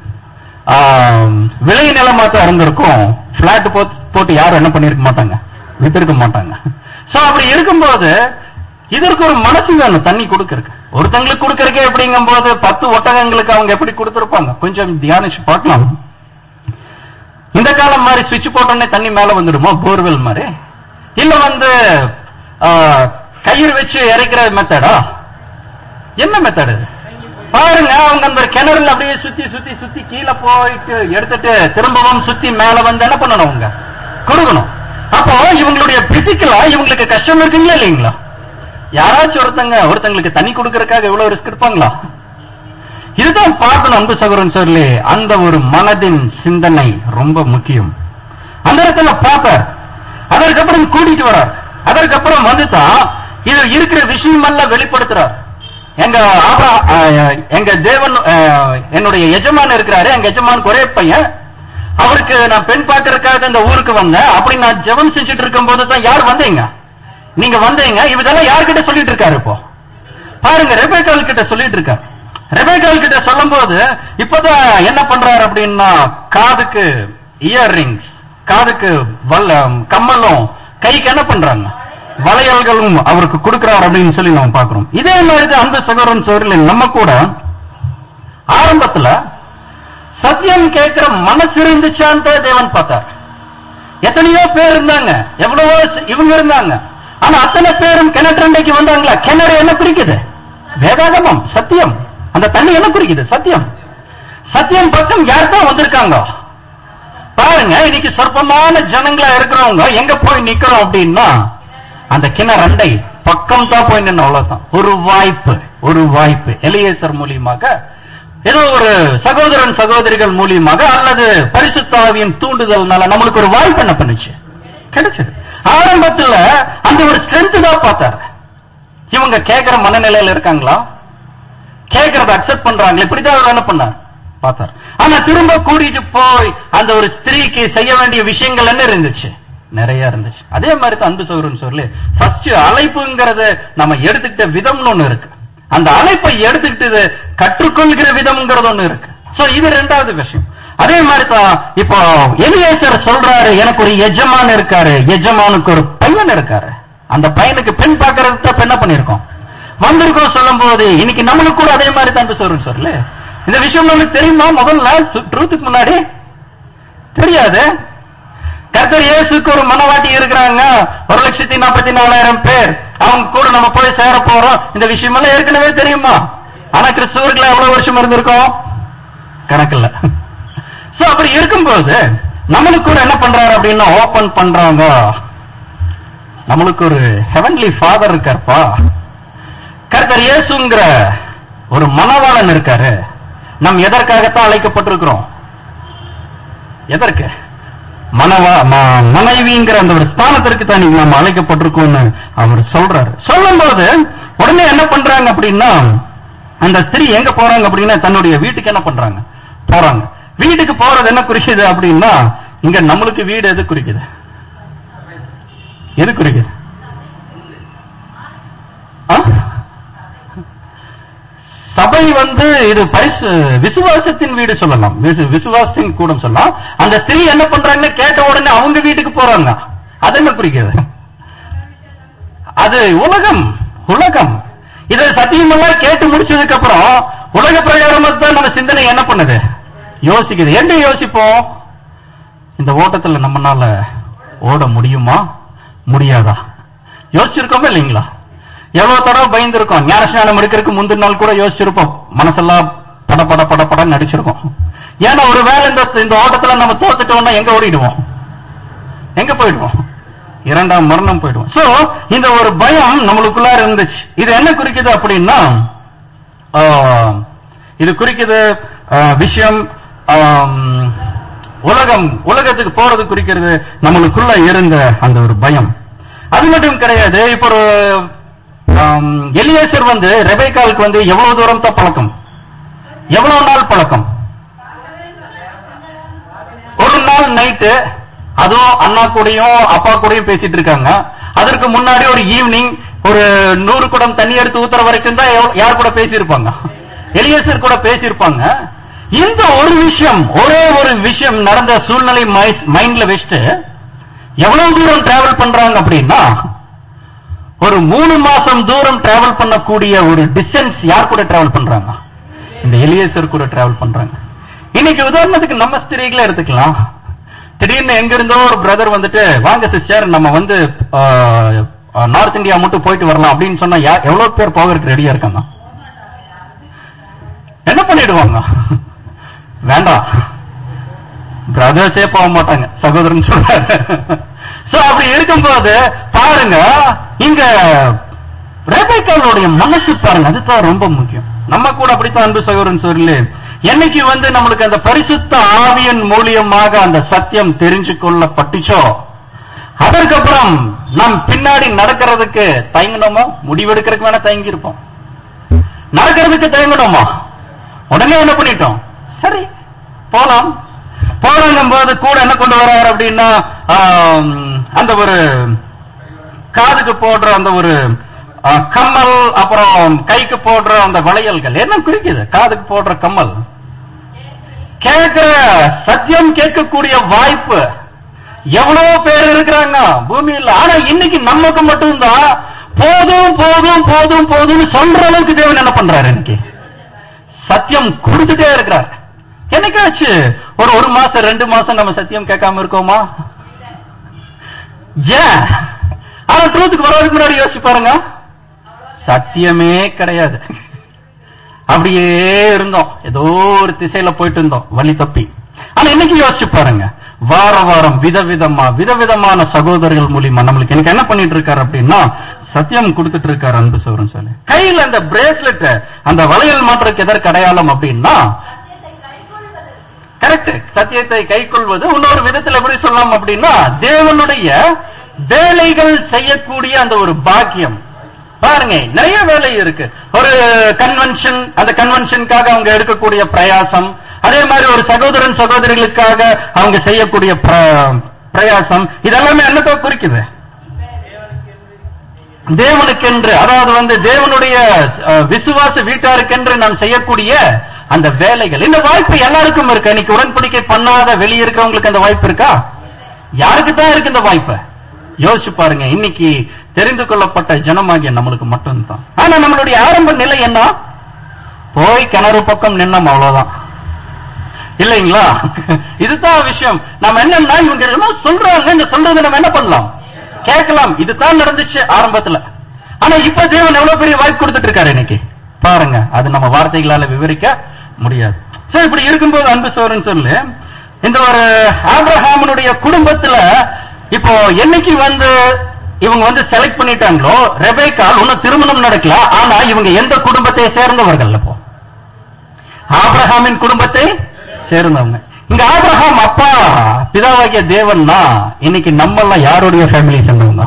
ஆம், விளை நிலமா தான் இருந்திருக்கும் பிளாட் போட்டு யாரும் என்ன பண்ணிருக்க மாட்டாங்க வித்திருக்க மாட்டாங்க சோ அப்படி இருக்கும்போது இதற்கு ஒரு மனசு வேணும் தண்ணி கொடுக்கறதுக்கு ஒருத்தங்களுக்கு கொடுக்கறக்கே எப்படிங்கும் போது பத்து ஒட்டகங்களுக்கு அவங்க எப்படி கொடுத்திருப்பாங்க கொஞ்சம் தியானிச்சு பார்க்கலாம் இந்த காலம் மாதிரி சுவிட்ச் போட்டோன்னே தண்ணி மேல வந்துடுமோ போர்வெல் மாதிரி இல்ல வந்து ஆ, கயிறு வச்சு இறைக்கிற மெத்தடா என்ன மெத்தட் இது பாருங்க அவங்க அந்த கிணறுல அப்படியே சுத்தி சுத்தி சுத்தி கீழே போயிட்டு எடுத்துட்டு திரும்பவும் சுத்தி மேல வந்து என்ன பண்ணணும் அவங்க கொடுக்கணும் அப்போ இவங்களுடைய பிசிக்கலா இவங்களுக்கு கஷ்டம் இருக்குங்களா இல்லைங்களா யாராச்சும் ஒருத்தங்க ஒருத்தங்களுக்கு தண்ணி கொடுக்கறதுக்காக எவ்வளவு ரிஸ்க் எடுப்பாங்களா இதுதான் பார்க்கணும் அன்பு சகோதரன் சொல்லி அந்த ஒரு மனதின் சிந்தனை ரொம்ப முக்கியம் அந்த இடத்துல பார்ப்பார் அதற்கப்புறம் கூட்டிட்டு வரார் அதற்கப்புறம் வந்துதான் இது இருக்கிற விஷயம் எல்லாம் வெளிப்படுத்துறார் எங்க ஆபா- அஹ், எங்க தேவன் அஹ், என்னுடைய எஜமான் இருக்கிறாரு எங்க எஜமானுக்கு ஒரே பையன் அவருக்கு நான் பெண் பார்க்கறதுக்காக இந்த ஊருக்கு வந்தேன் அப்படி நான் ஜெபம் செஞ்சுட்டு இருக்கும் போது தான் யார் வந்தீங்க நீங்க வந்தீங்க இதெல்லாம் யார்கிட்ட சொல்லிட்டு இருக்காரு இப்போ பாருங்க ரெபேக்கால் கிட்ட சொல்லிட்டு இருக்காரு ரெபேக்கால் கிட்ட சொல்லும்போது இப்பதான் என்ன பண்றாரு அப்படின்னா காதுக்கு இயர் ரிங்ஸ் காதுக்கு வல்ல கம்மலும் கைக்கு என்ன பண்றாங்க வளையல்களும் அவருக்கு கொடுக்கிறார் அப்படின்னு சொல்லி நம்ம பாக்குறோம் இதே மாதிரி தான் அந்த சகோதரன் சோதரில் நம்ம கூட ஆரம்பத்துல சத்தியம் கேட்கிற மனசு இருந்துச்சான்ட்டு தேவன் பார்த்தார் எத்தனையோ பேர் இருந்தாங்க எவ்வளவோ சி- இவங்க இருந்தாங்க ஆனா அத்தனை பேரும் கிணற்றண்டைக்கு வந்தாங்களா கிணறு என்ன குறிக்குது வேதாகமம் சத்தியம் அந்த தண்ணி என்ன குறிக்குது சத்தியம் சத்தியம் பக்கம் யார் தான் வந்திருக்காங்க பாருங்க இன்னைக்கு சொற்பமான ஜனங்களா இருக்கிறவங்க எங்க போய் நிக்கிறோம் அப்படின்னா அந்த கிணறண்டை பக்கம் தான் போய் நின்று அவ்வளவுதான் ஒரு வாய்ப்பு ஒரு வாய்ப்பு எலியேசர் மூலியமாக ஏதோ ஒரு சகோதரன் சகோதரிகள் மூலியமாக அல்லது பரிசுத்தாவியின் தூண்டுதல்னால நம்மளுக்கு ஒரு வாய்ப்பு என்ன பண்ணுச்சு கிடைச்சது ஆரம்பத்துல அந்த ஒரு ஸ்ட்ரென்த் தான் பார்த்தாரு இவங்க கேட்கிற மனநிலையில இருக்காங்களா கேட்கறத அக்செப்ட் பண்றாங்க இப்படிதான் அவர் என்ன பண்ணார் பார்த்தார் ஆனா திரும்ப கூட்டிட்டு போய் அந்த ஒரு ஸ்திரீக்கு செய்ய வேண்டிய விஷயங்கள் என்ன இருந்துச்சு நிறைய இருந்துச்சு அதே மாதிரி தான் அன்பு சோறுன்னு சொல்லி ஃபர்ஸ்ட் அழைப்புங்கிறத நம்ம எடுத்துக்கிட்ட விதம்னு ஒண்ணு இருக்கு அந்த அழைப்பை எடுத்துக்கிட்டது கற்றுக்கொள்கிற விதம்ங்கிறது ஒண்ணு இருக்கு சோ இது ரெண்டாவது விஷயம் அதே மாதிரி தான் இப்போ எலியேசர் சொல்றாரு எனக்கு ஒரு எஜமான் இருக்காரு எஜமானுக்கு ஒரு பையன் இருக்காரு அந்த பையனுக்கு பெண் பார்க்கறதுக்கு தான் இப்ப என்ன பண்ணிருக்கோம் வந்திருக்கோம் சொல்லும் போது இன்னைக்கு நம்மளுக்கு கூட அதே மாதிரி தான் சொல்றேன் சொல்லு இந்த விஷயம் நமக்கு தெரியுமா முதல்ல ட்ரூத்துக்கு முன்னாடி தெரியாது கர்த்தர் இயேசுக்கு ஒரு மனவாட்டி இருக்கிறாங்க ஒரு லட்சத்தி நாற்பத்தி நாலாயிரம் பேர் அவங்க கூட நம்ம போய் சேர போறோம் இந்த விஷயம் எல்லாம் ஏற்கனவே தெரியுமா ஆனா கிறிஸ்துவர்கள் எவ்வளவு வருஷம் இருந்திருக்கோம் கணக்கில்ல சோ அப்படி இருக்கும்போது நம்மளுக்கு கூட என்ன பண்றாரு அப்படின்னா ஓபன் பண்றாங்க நம்மளுக்கு ஒரு ஹெவன்லி ஃபாதர் இருக்காருப்பா கர்த்தர் இயேசுங்கிற ஒரு மணவாளன் இருக்காரு நம் எதற்காகத்தான் அழைக்கப்பட்டிருக்கிறோம் எதற்கு மனவா ம- மனைவிங்கிற அந்த ஒரு ஸ்தானத்திற்கு தான் நீங்க நம்ம அழைக்கப்பட்டிருக்கோம்னு அவர் சொல்றாரு சொல்லும்போது உடனே என்ன பண்றாங்க அப்படின்னா அந்த ஸ்திரீ எங்க போறாங்க அப்படின்னா தன்னுடைய வீட்டுக்கு என்ன பண்றாங்க போறாங்க வீட்டுக்கு போறது என்ன குறிக்குது அப்படின்னா இங்க நம்மளுக்கு வீடு எது குறிக்குது எது குறிக்குது ஆ? சபை வந்து இது பரிசு விசுவாசத்தின் வீடு சொல்லலாம் விசு- விசுவாசத்தின் கூடம் சொல்லலாம் அந்த ஸ்திரீ என்ன பண்றாங்கன்னு கேட்ட உடனே அவங்க வீட்டுக்கு போறாங்க அது என்ன குறிக்கிறது அது உலகம் உலகம் இதை சத்தியமெல்லாம் கேட்டு முடிச்சதுக்கு அப்புறம் உலக பிரகாரமா தான் நம்ம சிந்தனை என்ன பண்ணுது யோசிக்குது என்ன யோசிப்போம் இந்த ஓட்டத்துல நம்மனால ஓட முடியுமா முடியாதா யோசிச்சிருக்கோமா இல்லைங்களா எவ்வளவு தடவை பயந்துருக்கோம் ஞானஸ்நானம் எடுக்கிறதுக்கு முந்தின நாள் கூட யோசிச்சிருப்போம் மனசெல்லாம் பட பட பட பட நடிச்சிருக்கோம் ஏன்னா ஒரு வேலை இந்த இந்த ஓட்டத்துல நம்ம தோத்துட்டோம்னா எங்க ஓடிடுவோம் எங்க போயிடுவோம் இரண்டாம் மரணம் போயிடுவோம் சோ இந்த ஒரு பயம் நம்மளுக்குள்ள இருந்துச்சு இது என்ன குறிக்குது அப்படின்னா ஆ, இது குறிக்குது ஆ, விஷயம் ஆம், உலகம் உலகத்துக்கு போறது குறிக்கிறது நம்மளுக்குள்ள இருந்த அந்த ஒரு பயம் அது மட்டும் கிடையாது இப்ப ஒரு ஆம், எலியேசர் வந்து ரெபேக்காலுக்கு வந்து எவ்வளவு தூரம் தான் பழக்கம் எவ்வளவு நாள் பழக்கம் ஒரு நாள் நைட்டு அதுவும் அண்ணா கூடயும் அப்பா கூடயும் பேசிட்டு இருக்காங்க அதற்கு முன்னாடி ஒரு ஈவினிங் ஒரு நூறு குடம் தண்ணி எடுத்து ஊத்துற வரைக்கும் தான் எவ்வ- யார் கூட பேசியிருப்பாங்க எலியேசர் கூட பேசியிருப்பாங்க இந்த ஒரு விஷயம் ஒரே ஒரு விஷயம் நடந்த சூழ்நிலை மைண்ட்ல வச்சுட்டு எவ்வளவு தூரம் டிராவல் பண்றாங்க அப்படின்னா ஒரு மூணு மாசம் தூரம் டிராவல் பண்ணக்கூடிய ஒரு டிஸ்டன்ஸ் யார் கூட டிராவல் பண்றாங்க இந்த எலியேசர் கூட டிராவல் பண்றாங்க இன்னைக்கு உதாரணத்துக்கு நம்ம ஸ்திரீகளே எடுத்துக்கலாம் திடீர்னு எங்க இருந்தோ ஒரு பிரதர் வந்துட்டு வாங்க சிஸ்டர் நம்ம வந்து நார்த் இந்தியா மட்டும் போயிட்டு வரலாம் அப்படின்னு சொன்னா யா- எவ்வளவு பேர் போகிறதுக்கு ரெடியா இருக்காங்க என்ன பண்ணிடுவாங்க வேண்டாம் பிரதர்ஸே போக மாட்டாங்க சகோதரன் சொல்றாரு சோ அப்படி இருக்கும்போது பாருங்க இங்க ரெபேக்காளுடைய மனசு பாருங்க அதுதான் ரொம்ப முக்கியம் நம்ம கூட அப்படித்தான் அன்பு சகோதரன் சொல்லு என்னைக்கு வந்து நம்மளுக்கு அந்த பரிசுத்த ஆவியின் மூலியமாக அந்த சத்தியம் தெரிஞ்சு கொள்ளப்பட்டுச்சோ அதற்கப்புறம் நாம் பின்னாடி நடக்கிறதுக்கு தயங்கணுமோ முடிவெடுக்கிறதுக்கு வேணா தயங்கி இருப்போம் நடக்கிறதுக்கு தயங்கணுமா உடனே என்ன பண்ணிட்டோம் சரி போலாம் போறாங்கும் போது கூட என்ன கொண்டு வர்றாரு அப்படின்னா ஆம், அந்த ஒரு காதுக்கு போடுற அந்த ஒரு ஆ, கம்மல் அப்புறம் கைக்கு போடுற அந்த வளையல்கள் என்ன குறிக்குது காதுக்கு போடுற கம்மல் கேட்கிற சத்தியம் கேட்கக்கூடிய வாய்ப்பு எவ்வளவு பேர் இருக்கிறாங்க பூமியில் ஆனா இன்னைக்கு நமக்கு மட்டும்தான் போதும் போதும் போதும் போதும் சொல்ற அளவுக்கு தேவன் என்ன பண்றாரு இன்னைக்கு சத்தியம் கொடுத்துட்டே இருக்கிறார் என்னைக்காச்சு ஒரு ஒரு மாசம் ரெண்டு மாசம் நம்ம சத்தியம் கேட்காம இருக்கோமா ஏன் ஆனா ட்ரூத்துக்கு வர்றதுக்கு முன்னாடி யோசிச்சு பாருங்க சத்தியமே கிடையாது அப்படியே இருந்தோம் ஏதோ ஒரு திசையில போயிட்டு இருந்தோம் வழி தப்பி ஆனா இன்னைக்கு யோசிச்சு பாருங்க வார வாரம் விதவிதமா விதவிதமான சகோதரர்கள் மூலியமா நம்மளுக்கு எனக்கு என்ன பண்ணிட்டு இருக்காரு அப்படின்னா சத்தியம் கொடுத்துட்டு இருக்காரு அன்பு சோரன் சொல்லி கையில அந்த பிரேஸ்லெட் அந்த வளையல் மாற்றுக்கு எதற்கு அடையாளம் அப்படின்னா கரெக்ட் சத்தியத்தை கைக்கொள்வது இன்னொரு விதத்தில் எப்படி சொல்லலாம் அப்படின்னா தேவனுடைய வேலைகள் செய்யக்கூடிய அந்த ஒரு பாக்கியம் பாருங்க நிறைய வேலை இருக்கு ஒரு கன்வென்ஷன் அந்த கன்வென்ஷனுக்காக அவங்க எடுக்கக்கூடிய பிரயாசம் அதே மாதிரி ஒரு சகோதரன் சகோதரிகளுக்காக அவங்க செய்யக்கூடிய பிர- பிரயாசம் இதெல்லாமே என்னத்தை குறிக்குது தேவனுக்கென்று அதாவது வந்து தேவனுடைய அஹ், விசுவாச வீட்டாருக்கென்று நாம் செய்யக்கூடிய அந்த வேலைகள் இந்த வாய்ப்பு எல்லாருக்கும் இருக்கு இன்னைக்கு உடன்படிக்கை பண்ணாத வெளியே இருக்கவங்களுக்கு அந்த வாய்ப்பு இருக்கா யாருக்கு தான் இருக்கு இந்த வாய்ப்பு யோசிச்சு பாருங்க இன்னைக்கு தெரிந்து கொள்ளப்பட்ட ஜனமாகிய நம்மளுக்கு மட்டும்தான் ஆனா நம்மளுடைய ஆரம்ப நிலை என்ன போய் கிணறு பக்கம் நின்னோம் அவ்வளவுதான் இல்லைங்களா இதுதான் விஷயம் நம்ம என்னன்னா இவங்க என்னமோ சொல்றாங்க இந்த சொல்றது நம்ம என்ன பண்ணலாம் கேட்கலாம் இதுதான் நடந்துச்சு ஆரம்பத்துல ஆனா இப்ப தேவன் எவ்வளவு பெரிய வாய்ப்பு கொடுத்துட்டு இருக்காரு இன்னைக்கு பாருங்க அது நம்ம வார்த்தைகளால விவரிக்க முடியாது சோ இப்படி இருக்கும்போது அன்பு சோரன் சொல்லு இந்த ஒரு ஆப்ரஹாமனுடைய குடும்பத்துல இப்போ என்னைக்கு வந்து இவங்க வந்து செலக்ட் பண்ணிட்டாங்களோ ரெபேக்கால் இன்னும் திருமணம் நடக்கல ஆனா இவங்க எந்த குடும்பத்தை சேர்ந்தவர்கள் இப்போ ஆபிரகாமின் குடும்பத்தை சேர்ந்தவங்க இங்க ஆபிரகாம் அப்பா பிதாவாகிய தேவன்னா இன்னைக்கு நம்ம எல்லாம் யாருடைய ஃபேமிலி சேர்ந்தவங்க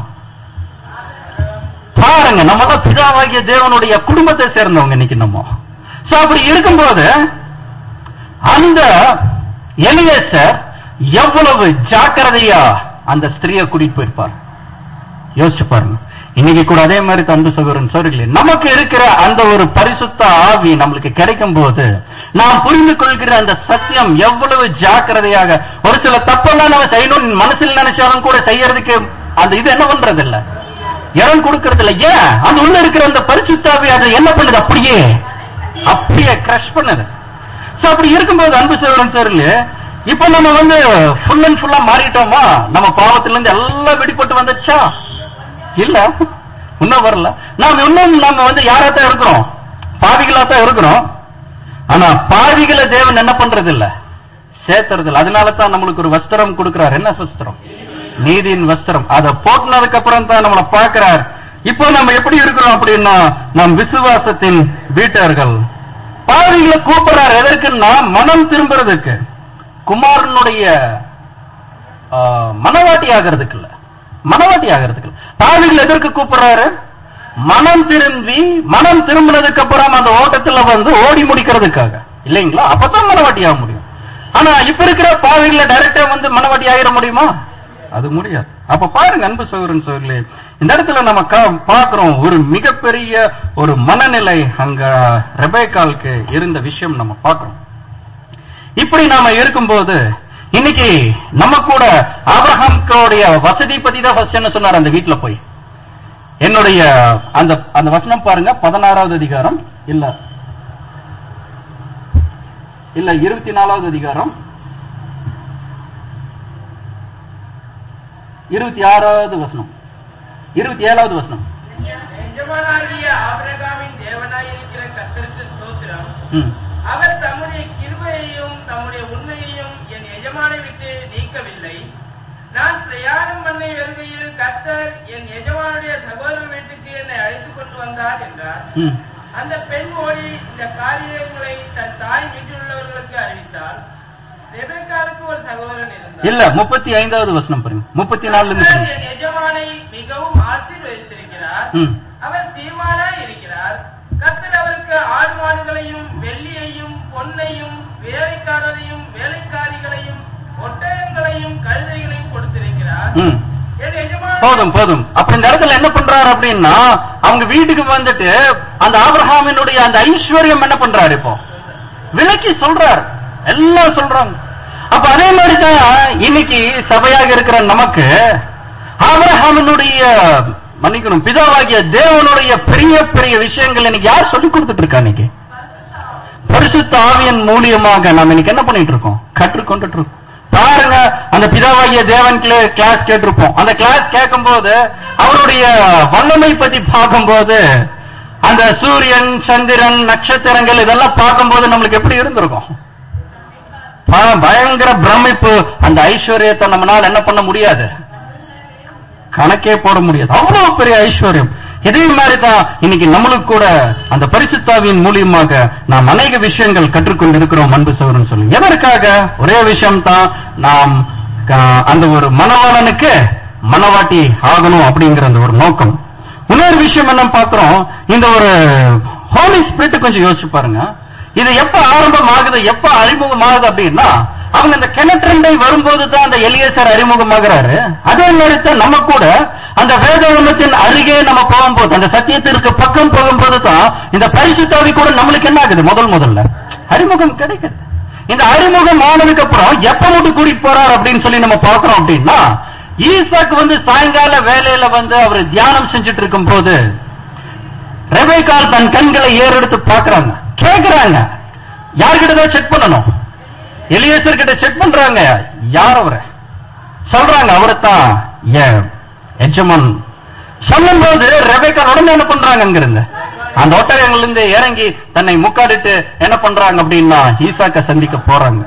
பாருங்க நம்ம எல்லாம் பிதாவாகிய தேவனுடைய குடும்பத்தை சேர்ந்தவங்க இன்னைக்கு நம்ம சோ அப்படி இருக்கும்போது அந்த எலியேசர் எவ்வளவு ஜாக்கிரதையா அந்த ஸ்திரீயை கூட்டிட்டு போயிருப்பார் யோசிச்சு பாருங்க இன்னைக்கு கூட அதே மாதிரி தந்து சகோதரன் சோர்களே நமக்கு இருக்கிற அந்த ஒரு பரிசுத்த ஆவி நம்மளுக்கு கிடைக்கும் போது நாம் புரிந்து கொள்கிற அந்த சத்தியம் எவ்வளவு ஜாக்கிரதையாக ஒரு சில தப்பெல்லாம் நம்ம செய்யணும் மனசில் நினைச்சாலும் கூட செய்யறதுக்கு அந்த இது என்ன பண்றது இல்ல இடம் கொடுக்கறது இல்ல ஏன் அந்த உள்ள இருக்கிற அந்த பரிசுத்த ஆவி அது என்ன பண்ணுது அப்படியே அப்படியே கிரஷ் பண்ணுது சோ அப்படி இருக்கும்போது அன்பு சகோதரன் சோர்களே இப்ப நம்ம வந்து ஃபுல் அண்ட் ஃபுல்லா மாறிட்டோமா நம்ம பாவத்துல இருந்து எல்லாம் வெடிப்பட்டு வந்துச்சா இல்ல இன்னும் வரல நாம இன்னும் நாம வந்து யாராத்தான் இருக்கிறோம் பாவிகளா தான் இருக்கிறோம் ஆனா பாவிகளை தேவன் என்ன பண்றது இல்ல சேர்த்துறது இல்ல அதனால தான் நம்மளுக்கு ஒரு வஸ்திரம் கொடுக்கிறார் என்ன வஸ்திரம் நீதியின் வஸ்திரம் அதை போட்டுனதுக்கு அப்புறம் தான் நம்மளை பார்க்கிறார் இப்போ நம்ம எப்படி இருக்கிறோம் அப்படின்னா நம் விசுவாசத்தின் வீட்டர்கள் பாவிகளை கூப்பிடுறார் எதற்குன்னா மனம் திரும்புறதுக்கு குமாரனுடைய ஆ, மனவாட்டி ஆகிறதுக்கு இல்ல மனவாட்டி ஆகிறதுக்கு இல்ல பாவிகள் எதற்கு கூப்பிடுறாரு மனம் திரும்பி மனம் திரும்பினதுக்கு அப்புறம் அந்த ஓட்டத்துல வந்து ஓடி முடிக்கிறதுக்காக இல்லைங்களா அப்பதான் மனவாட்டி ஆக முடியும் ஆனா இப்ப இருக்கிற பாவிகளை டைரக்டா வந்து மனவாட்டி ஆகிட முடியுமா அது முடியாது அப்ப பாருங்க அன்பு சோதரன் சோதரிலே இந்த இடத்துல நம்ம கா- பார்க்கிறோம் ஒரு மிகப்பெரிய ஒரு மனநிலை அங்க ரெபேக்காலுக்கு இருந்த விஷயம் நம்ம பார்க்கிறோம் இப்படி நாம இருக்கும்போது இன்னைக்கு நம்ம கூட ஆபிரகாம்களுடைய வசதி பத்தி தான் ஃபர்ஸ்ட் என்ன சொன்னார் அந்த வீட்டுல போய் என்னுடைய அந்த அந்த வசனம் பாருங்க பதினாறாவது அதிகாரம் இல்ல இல்ல இருபத்தி நாலாவது அதிகாரம் இருபத்தி ஆறாவது வசனம் இருபத்தி ஏழாவது வசனம் எஜமானாகிய ஆபிரகாமின் தேவனாயிருக்கிற கர்த்தருக்கு ஸ்தோத்திரம் ம். அவர் தம்முடைய கிருபையையும் தம்முடைய உண்மையையும் என் எஜமானை விட்டு நீக்கவில்லை நான் பிரயாணம் பண்ண வருகையில் கர்த்தர் என் எஜமானுடைய சகோதரன் வீட்டுக்கு என்னை அழைத்துக் கொண்டு வந்தார் என்றார் ம். அந்த பெண் ஓடி இந்த காரியங்களை தன் தாய் வீட்டில் உள்ளவர்களுக்கு அறிவித்தாள் ரெபெக்காளுக்கு ஒரு சகோதரன் இருந்தார் இல்ல முப்பத்தி ஐந்தாவது வசனம் பாருங்க முப்பத்தி நாலுல இருந்து கர்த்தர் பாருங்க. என் எஜமானை மிகவும் ஆசீர்வதித்திருக்கிறார் ம். அவர் தீர்மானாய் இருக்கிறார் கர்த்தர் அவருக்கு ஆடு மாடுகளையும் வெள்ளியையும் பொன்னையும் வேலைக்காரரையும் வேலைக்காரிகளையும் ஒட்டகங்களையும் கழுதைகளையும் கொடுத்திருக்கிறார் ம். என் எஜமான் போதும் போதும் அப்ப இந்த இடத்துல என்ன பண்றாரு அப்படின்னா அவங்க வீட்டுக்கு வந்துட்டு அந்த ஆபிரகாமினுடைய அந்த ஐஸ்வர்யம் என்ன பண்றாரு இப்போ விலைக்கு சொல்றார் எல்லாம் சொல்றாங்க அப்ப அதே மாதிரி தான் இன்னைக்கு சபையாக இருக்கிற நமக்கு ஆபிரகாமினுடைய மன்னிக்கணும் பிதாவாகிய தேவனுடைய பெரிய பெரிய விஷயங்கள் இன்னைக்கு யார் சொல்லி கொடுத்துட்டு இருக்கா இன்னைக்கு பரிசுத்த ஆவியன் மூலியமாக நாம் இன்னைக்கு என்ன பண்ணிட்டு இருக்கோம் கற்றுக்கொண்டுட்டு இருக்கோம் பாருங்க அந்த பிதாவாகிய தேவன் கிளாஸ் கேட்டிருப்போம் அந்த கிளாஸ் கேட்கும்போது அவருடைய வல்லமை பத்தி பார்க்கும்போது அந்த சூரியன் சந்திரன் நட்சத்திரங்கள் இதெல்லாம் பார்க்கும்போது நம்மளுக்கு எப்படி இருந்திருக்கும் ப- பயங்கர பிரமிப்பு அந்த ஐஸ்வர்யத்தை நம்மளால என்ன பண்ண முடியாது கணக்கே போட முடியாது அவ்வளவு பெரிய ஐஸ்வர்யம் இதே மாதிரி தான் இன்னைக்கு நம்மளுக்கு கூட அந்த பரிசுத்தாவின் மூலியமாக நாம் அநேக விஷயங்கள் கற்றுக்கொண்டு இருக்கிறோம் அன்பு சோதரன் சொல்லி எதற்காக ஒரே விஷயம் தான் நாம் க- அந்த ஒரு மனவாளனுக்கு மனவாட்டி ஆகணும் அப்படிங்கிற அந்த ஒரு நோக்கம் இன்னொரு விஷயம் என்ன பார்க்கிறோம் இந்த ஒரு ஹோலி ஸ்பிரிட் கொஞ்சம் யோசிச்சு பாருங்க இது எப்ப ஆரம்பம் ஆகுது எப்ப அறிமுகம் ஆகுது அப்படின்னா அவங்க இந்த கிணற்றண்டை வரும்போது தான் அந்த எலியேசர் அறிமுகமாகிறாரு அதே மாதிரி தான் நம்ம கூட அந்த வேதாகமத்தின் அருகே நம்ம போகும்போது அந்த சத்தியத்திற்கு பக்கம் போகும்போது தான் இந்த பரிசுத்தாவி கூட நம்மளுக்கு என்ன ஆகுது முதல் முதல்ல அறிமுகம் கிடைக்குது இந்த அறிமுகம் ஆனதுக்கு அப்புறம் எப்ப மட்டும் கூட்டிட்டு போறார் அப்படின்னு சொல்லி நம்ம பார்க்கிறோம் அப்படின்னா ஈசாக்கு வந்து சாயங்கால வேலையில வந்து அவர் தியானம் செஞ்சுட்டு இருக்கும் போது ரெபேக்கால் தன் கண்களை ஏறெடுத்து பார்க்கறாங்க கேக்குறாங்க யார்கிட்ட தான் செக் பண்ணணும் எலியேசர் கிட்ட செக் பண்றாங்க யார் அவரு சொல்றாங்க அவரைத்தான் என் எஜமான் சொல்லும்போது ரெபேக்கால் உடனே என்ன பண்றாங்க அங்கிருந்து அந்த ஒட்டகங்கள்ல இருந்து இறங்கி தன்னை முக்காடிட்டு என்ன பண்றாங்க அப்படின்னா ஈசாக்க சந்திக்க போறாங்க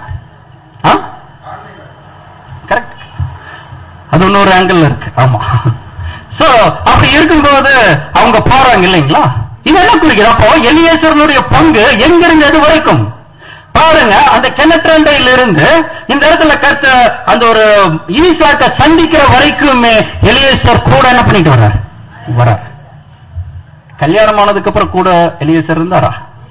கரெக்ட் அது இன்னொரு ஆங்கிள் இருக்கு ஆமா சோ அப்படி இருக்கும்போது அவங்க போறாங்க இல்லைங்களா இது என்ன குறிக்குது அப்போ எலியேசரனுடைய பங்கு எங்கிருந்து எது வரைக்கும் பாருங்க அந்த கிணற்றண்டையில இருந்து இந்த இடத்துல கருத்த அந்த ஒரு ஈசாக்க சந்திக்கிற வரைக்குமே எலியேசர் கூட என்ன பண்ணிட்டு வர்றார் வர்றார் கல்யாணம் ஆனதுக்கு அப்புறம் கூட எலியேசர் இருந்தாரா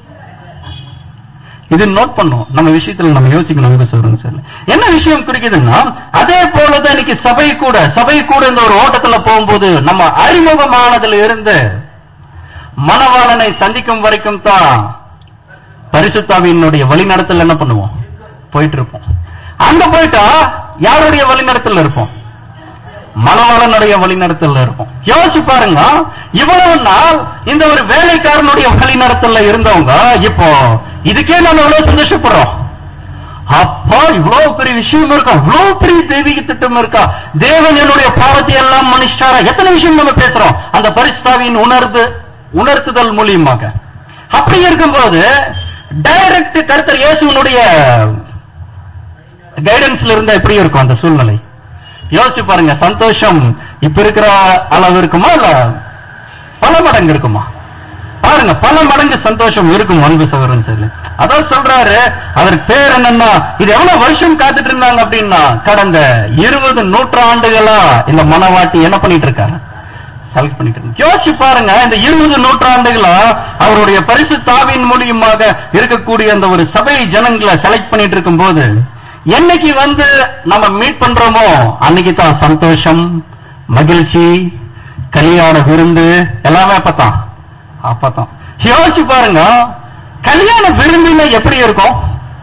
இது நோட் பண்ணும் நம்ம விஷயத்துல நம்ம யோசிக்கணும் அன்பு சொல்றேன் சார் என்ன விஷயம் குறிக்குதுன்னா அதே போலதான் இன்னைக்கு சபை கூட சபை கூட இந்த ஒரு ஓட்டத்துல போகும்போது நம்ம அறிமுகமானதுல இருந்து மணவாளனை சந்திக்கும் வரைக்கும் தான் பரிசுத்தாவினுடைய வழிநடத்தல் என்ன பண்ணுவோம் போயிட்டு இருப்போம் அங்க போயிட்டா யாருடைய வழிநடத்தல் இருப்போம் மணவாளனுடைய வழிநடத்தல்ல இருப்போம் யோசிச்சு பாருங்க இவ்வளவு நாள் இந்த ஒரு வேலைக்காரனுடைய வழிநடத்தல்ல இருந்தவங்க இப்போ இதுக்கே நம்ம எவ்வளவு சந்தோஷப்படுறோம் அப்பா இவ்வளவு பெரிய விஷயம் இருக்கா இவ்வளவு பெரிய தெய்வீக திட்டம் இருக்கா தேவன் என்னுடைய பாவத்தை எல்லாம் மனுஷாரா எத்தனை விஷயம் நம்ம பேசுறோம் அந்த பரிசுத்தாவின் உணர்வு உணர்த்துதல் மூலியமாக அப்படி இருக்கும்போது டைரக்ட் கருத்தர் இயேசுவனுடைய கைடன்ஸ்ல இருந்தா எப்படி இருக்கும் அந்த சூழ்நிலை யோசிச்சு பாருங்க சந்தோஷம் இப்ப இருக்கிற அளவு இருக்குமா இல்ல பல மடங்கு இருக்குமா பாருங்க பல மடங்கு சந்தோஷம் இருக்கும் அன்பு சகோதரன் சொல்லி அதான் சொல்றாரு அதற்கு பேர் என்னன்னா இது எவ்வளவு வருஷம் காத்துட்டு இருந்தாங்க அப்படின்னா கடந்த இருபது நூற்றாண்டுகளா இந்த மனவாட்டி என்ன பண்ணிட்டு இருக்காரு செலக்ட் பண்ணிட்டு இருக்காங்க. யோசிச்சு பாருங்க இந்த இருபது நூற்றாண்டுகளா அவருடைய பரிசு தாவின் மூலியமாக இருக்கக்கூடிய அந்த ஒரு சபை ஜனங்களை செலக்ட் பண்ணிட்டு இருக்கும்போது என்னைக்கு வந்து நம்ம மீட் பண்றோமோ அன்னைக்கு தான் சந்தோஷம் மகிழ்ச்சி கல்யாண விருந்து எல்லாமே அப்பதான் அப்பதான் யோசிச்சு பாருங்க கல்யாண விருந்துல எப்படி இருக்கும்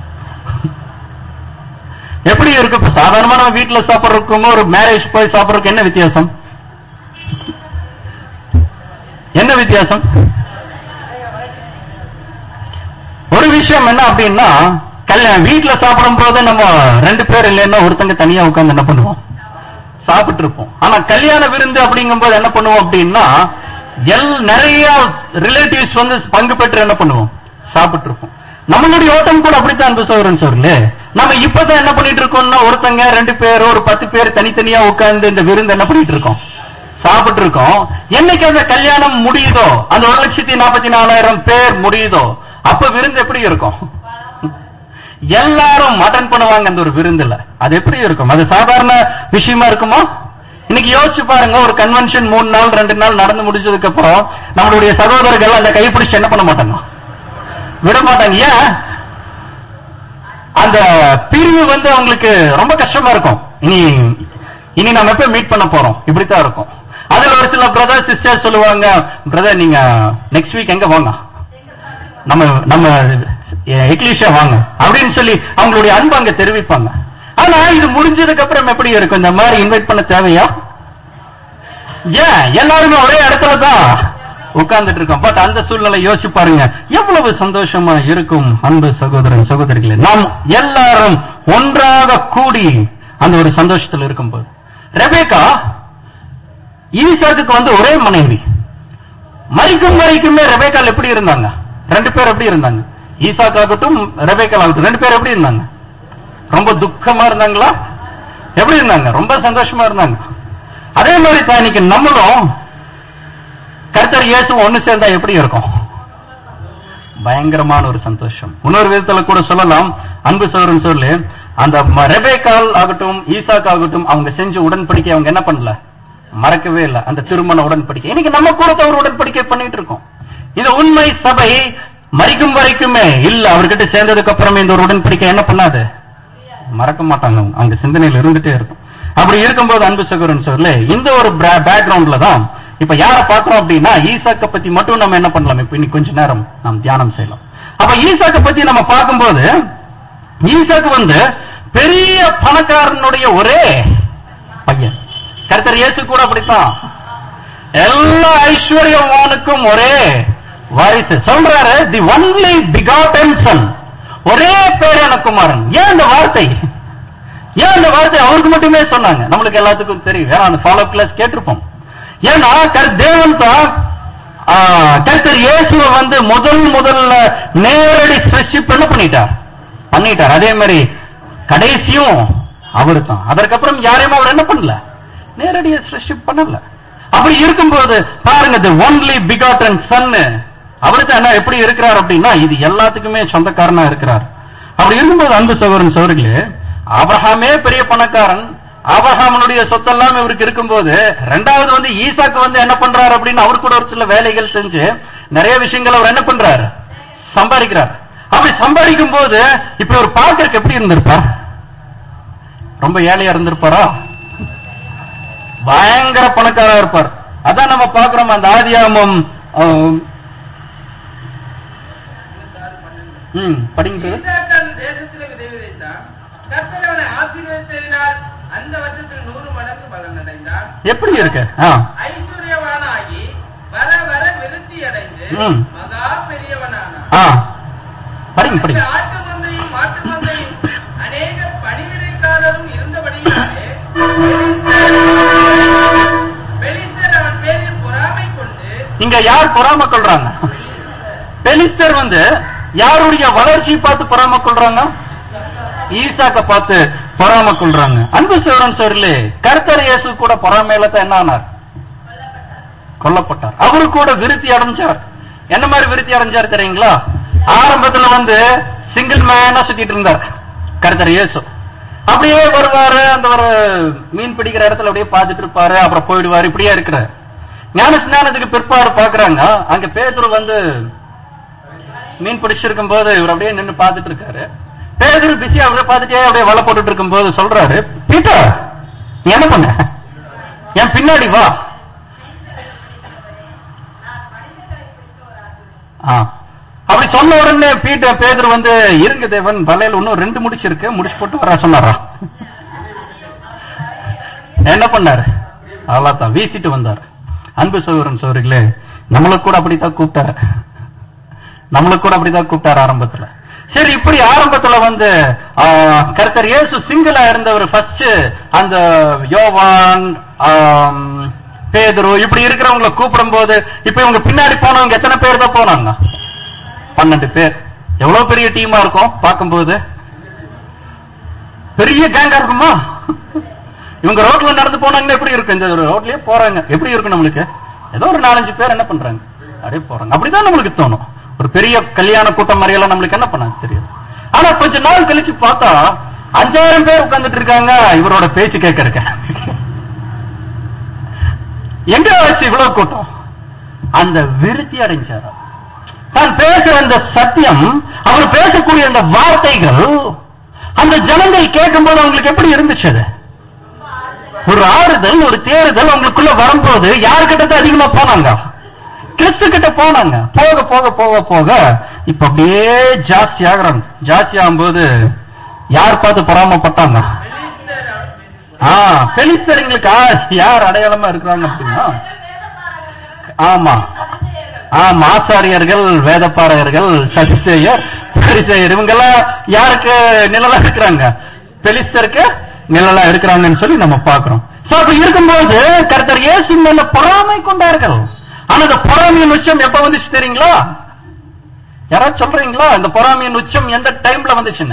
எப்படி இருக்கு இப்ப சாதாரணமா நம்ம வீட்டுல சாப்பிடுறதுக்கும் ஒரு மேரேஜ் போய் சாப்பிடுறதுக்கு என்ன வித்தியாசம் என்ன வித்தியாசம் ஒரு விஷயம் என்ன அப்படின்னா கல்யாணம் வீட்டுல சாப்பிடும் போது நம்ம ரெண்டு பேர் இல்லைன்னா ஒருத்தங்க தனியா உட்கார்ந்து என்ன பண்ணுவோம் சாப்பிட்டு இருப்போம் ஆனா கல்யாண விருந்து அப்படிங்கும்போது என்ன பண்ணுவோம் அப்படின்னா எல் நிறைய ரிலேட்டிவ்ஸ் வந்து பங்கு பெற்று என்ன பண்ணுவோம் சாப்பிட்டு இருப்போம் நம்மளுடைய ஓட்டம் கூட அப்படித்தான் அன்பு சோழரன் சொல்லு நம்ம இப்பதான் என்ன பண்ணிட்டு இருக்கோம்னா ஒருத்தங்க ரெண்டு பேர் ஒரு பத்து பேர் தனித்தனியா உட்கார்ந்து இந்த விருந்து என்ன பண்ணிட்டு இருக்கோம் சாப்பிட்டு இருக்கோம் என்னைக்கு அந்த கல்யாணம் முடியுதோ அந்த ஒரு லட்சத்தி நாற்பத்தி நாலாயிரம் பேர் முடியுதோ அப்ப விருந்து எப்படி இருக்கும் எல்லாரும் அட்டன் பண்ணுவாங்க அந்த ஒரு விருந்துல அது எப்படி இருக்கும் அது சாதாரண விஷயமா இருக்குமா இன்னைக்கு யோசிச்சு பாருங்க ஒரு கன்வென்ஷன் மூணு நாள் ரெண்டு நாள் நடந்து முடிஞ்சதுக்கு அப்புறம் நம்மளுடைய சகோதரர்கள் அந்த கைப்பிடிச்சு என்ன பண்ண மாட்டாங்க விட மாட்டாங்க ஏன் அந்த பிரிவு வந்து அவங்களுக்கு ரொம்ப கஷ்டமா இருக்கும் இனி இனி நம்ம எப்ப மீட் பண்ண போறோம் இப்படித்தான் இருக்கும் அதுல ஒரு சில பிரதர் சிஸ்டர் சொல்லுவாங்க பிரதர் நீங்க நெக்ஸ்ட் வீக் எங்க வாங்க நம்ம நம்ம எக்லிஷா வாங்க அப்படின்னு சொல்லி அவங்களுடைய அன்பு அங்க தெரிவிப்பாங்க ஆனா இது முடிஞ்சதுக்கு அப்புறம் எப்படி இருக்கும் இந்த மாதிரி இன்வைட் பண்ண தேவையா ஏன் எல்லாருமே ஒரே இடத்துல தான் உட்கார்ந்துட்டு இருக்கோம் பட் அந்த சூழ்நிலை யோசிச்சு பாருங்க எவ்வளவு சந்தோஷமா இருக்கும் அன்பு சகோதரன் சகோதரிகளே நாம் எல்லாரும் ஒன்றாக கூடி அந்த ஒரு சந்தோஷத்தில் இருக்கும்போது ரெபேக்கா ஈசாக்குக்கு வந்து ஒரே மனைவி மறிக்கும் வரைக்குமே ரெபேக்கால் எப்படி இருந்தாங்க ரெண்டு பேர் எப்படி இருந்தாங்க ஈசாக்காகட்டும் ரெபேக்கால் ஆகட்டும் ரெண்டு பேர் எப்படி இருந்தாங்க ரொம்ப துக்கமா இருந்தாங்களா எப்படி இருந்தாங்க ரொம்ப சந்தோஷமா இருந்தாங்க அதே மாதிரி தான் இன்னைக்கு நம்மளும் கர்த்தர் இயேசுவும் ஒண்ணு சேர்ந்தா எப்படி இருக்கும் பயங்கரமான ஒரு சந்தோஷம் இன்னொரு விதத்துல கூட சொல்லலாம் அன்பு சோழன் சொல்லு அந்த ம- ரெபேக்கால் ஆகட்டும் ஈசாக் ஆகட்டும் அவங்க செஞ்ச உடன்படிக்கை அவங்க என்ன பண்ணல மறக்கவே இல்லை அந்த திருமண உடன்படிக்கை இன்னைக்கு நம்ம கூட தான் ஒரு உடன்படிக்கை பண்ணிட்டு இருக்கோம் இந்த உண்மை சபை மறிக்கும் வரைக்குமே இல்ல அவர்கிட்ட சேர்ந்ததுக்கு அப்புறமே இந்த ஒரு உடன்படிக்கை என்ன பண்ணாது மறக்க மாட்டாங்க அவங்க. அவங்க சிந்தனையில் இருந்துட்டே இருக்கும் அப்படி இருக்கும்போது அன்பு சகோதரன் சொல்லு இந்த ஒரு பேக்ரவுண்ட்ல தான் இப்ப யார பாக்குறோம் அப்படின்னா ஈசாக்க பத்தி மட்டும் நம்ம என்ன பண்ணலாம் இப்ப இன்னைக்கு கொஞ்ச நேரம் நாம் தியானம் செய்யலாம் அப்ப ஈசாக்க பத்தி நம்ம பார்க்கும்போது ஈசாக்கு வந்து பெரிய பணக்காரனுடைய ஒரே பையன் கர்த்தர் இயேசு கூட அப்படித்தான் எல்லா ஐஸ்வர்யவானுக்கும் ஒரே வாரிசு சொல்றாரு தி ஒன்லி பிகாட்டன் சன் ஒரே பேரான குமாரன் ஏன் இந்த வார்த்தை ஏன் இந்த வார்த்தை அவருக்கு மட்டுமே சொன்னாங்க நம்மளுக்கு எல்லாத்துக்கும் தெரியும் ஏன்னா அந்த ஃபாலோ கிளாஸ் கேட்டிருப்போம் ஏன்னா கர் தேவன் தான் ஆ, கர்த்தர் இயேசுவை வந்து முதல் முதல்ல நேரடி ஸ்பெஷிப் என்ன பண்ணிட்டார் பண்ணிட்டார் அதே மாதிரி கடைசியும் அவரு தான் அதற்கப்புறம் யாரையும் அவர் என்ன பண்ணல நேரடியா ஸ்பெஷிப் பண்ணல அப்படி இருக்கும்போது பாருங்க தி ஒன்லி பிகாட்டன் சன் அவரு தான் என்ன எப்படி இருக்கிறார் அப்படின்னா இது எல்லாத்துக்குமே சொந்தக்காரனா இருக்கிறார் அப்படி இருக்கும்போது அன்பு சகோதரன் சோர்களே ஆபிரகாமே பெரிய பணக்காரன் ஆபிரகாமனுடைய சொத்தெல்லாம் இவருக்கு இருக்கும்போது ரெண்டாவது வந்து ஈசாக்கு வந்து என்ன பண்றாரு அப்படின்னு அவர் கூட ஒரு சில வேலைகள் செஞ்சு நிறைய விஷயங்கள் அவர் என்ன பண்றாரு சம்பாதிக்கிறார் அப்படி சம்பாதிக்கும் போது இப்ப ஒரு பார்க்கறதுக்கு எப்படி இருந்திருப்பார் ரொம்ப ஏழையா இருந்திருப்பாரா பயங்கர பணக்காரா இருப்பார் அதான் நம்ம பாக்குறோம் அந்த ஆதியாமம் ஆம், ம் படிங்க ஈசாக்கு அந்த தேசத்திலே விதை விதைத்தான். கர்த்தர் அவனை ஆசீர்வதித்ததினால் அந்த வருஷத்தில் நூறு மடங்கு பலன் அடைந்தான் எப்படி இருக்கு ஆ ஐஸ்வர்யவானாகி வர வர விருத்தி அடைந்து ம். மகா பெரியவனானான் ஆ படிங்க படிங்க ஆட்டு மந்தையும் மாட்டு மந்தையும் இங்க யார் பொறாம கொள்றாங்க பெலிஸ்தர் வந்து யாருடைய வளர்ச்சியை பார்த்து பொறாம கொள்றாங்க ஈசாக்க பார்த்து பொறாம கொள்றாங்க அன்பு சோழன் சோரிலே கர்த்தர் இயேசு கூட பொறாமையில தான் என்ன ஆனார் கொல்லப்பட்டார் அவரு கூட விருத்தி அடைஞ்சார் என்ன மாதிரி விருத்தி அடைஞ்சார் தெரியுங்களா ஆரம்பத்துல வந்து சிங்கிள் மேனா சுத்திட்டு இருந்தார் கர்த்தர் இயேசு அப்படியே வருவாரு அந்த ஒரு மீன் பிடிக்கிற இடத்துல அப்படியே பார்த்துட்டு இருப்பாரு அப்புறம் போயிடுவாரு இப்படியே இருக்கிறார் ஞான ஸ்நானத்துக்கு பிற்பாடு பாக்குறாங்க அங்க பேதுரு வந்து மீன் பிடிச்சிருக்கும் போது இவர் அப்படியே நின்னு பார்த்துட்டு இருக்காரு பேதுரு பிஸியா அப்படியே பார்த்துட்டே அப்படியே வலை போட்டுட்டு இருக்கும் போது சொல்றாரு பீட்டர் நீ என்ன பண்ண என் பின்னாடி வா ஆ. அப்படி சொன்ன உடனே பீட்டர் பேதர் வந்து இருங்க தேவன் வலையில இன்னும் ரெண்டு முடிச்சு இருக்கு முடிச்சு போட்டு வரா சொன்னாரா என்ன பண்ணாரு அவ்வளவுதான் வீசிட்டு வந்தார் அன்பு சோதரன் சோதரிகளே நம்மளுக்கு கூட அப்படித்தான் கூப்பிட்டாரு நம்மளுக்கு கூட அப்படிதான் கூப்பிட்டாரு ஆரம்பத்துல சரி இப்படி ஆரம்பத்துல வந்து ஆ, கர்த்தர் இயேசு சிங்கிளா இருந்தவர் ஃபர்ஸ்ட் அந்த யோவான் ஆம், பேதுரு இப்படி இருக்கிறவங்களை கூப்பிடும் போது இப்ப இவங்க பின்னாடி போனவங்க எத்தனை பேர் தான் போனாங்க பன்னெண்டு பேர் எவ்வளவு பெரிய டீமா இருக்கும் பார்க்கும்போது பெரிய கேங்கா இருக்குமா இவங்க ரோட்ல நடந்து போனாங்கன்னா எப்படி இருக்கும் இந்த ஒரு ரோட்லயே போறாங்க எப்படி இருக்கும் நம்மளுக்கு ஏதோ ஒரு நாலஞ்சு பேர் என்ன பண்றாங்க அப்படியே போறாங்க அப்படிதான் நம்மளுக்கு தோணும் ஒரு பெரிய கல்யாண கூட்டம் மாதிரி எல்லாம் நம்மளுக்கு என்ன பண்ணாங்க தெரியும் ஆனா கொஞ்ச நாள் கழிச்சு பார்த்தா அஞ்சாயிரம் பேர் உட்கார்ந்துட்டு இருக்காங்க இவரோட பேச்சு கேட்கறக்க எங்க வச்சு இவ்வளவு கூட்டம் அந்த விருத்தி அடைஞ்சாரா தான் பேசுற அந்த சத்தியம் அவர் பேசக்கூடிய அந்த வார்த்தைகள் அந்த ஜனங்கள் கேட்கும்போது அவங்களுக்கு எப்படி இருந்துச்சு அது ஒரு ஆறுதல் ஒரு தேறுதல் அவங்களுக்குள்ள வரும்போது யாருக்கிட்ட தான் அதிகமா போனாங்க கிறிஸ்து கிட்ட போனாங்க போக போக போக போக இப்ப அப்படியே ஜாஸ்தி ஆகுறாங்க ஜாஸ்தி ஆகும்போது யார் பார்த்து பொறாமப்பட்டாங்க ஆ பெலிஸ்தருங்களுக்கு யார் அடையாளமா இருக்கிறாங்க அப்படின்னா ஆமா ஆமா ஆசாரியர்கள் வேதப்பாளையர்கள் சதிசேயர் பரிசேயர் இவங்க எல்லாம் யாருக்கு நிழலா இருக்கிறாங்க பெலிஸ்தருக்கு நிழலா இருக்கிறாங்கன்னு சொல்லி நம்ம பார்க்கிறோம் சோ அப்படி இருக்கும்போது கர்த்தர் இயேசு மேல பொறாமை கொண்டார்கள் ஆனா அந்த பொறாமையின் உச்சம் எப்ப வந்துச்சு தெரியுங்களா யாராவது சொல்றீங்களா இந்த பொறாமையின் உச்சம் எந்த டைம்ல வந்துச்சுன்னு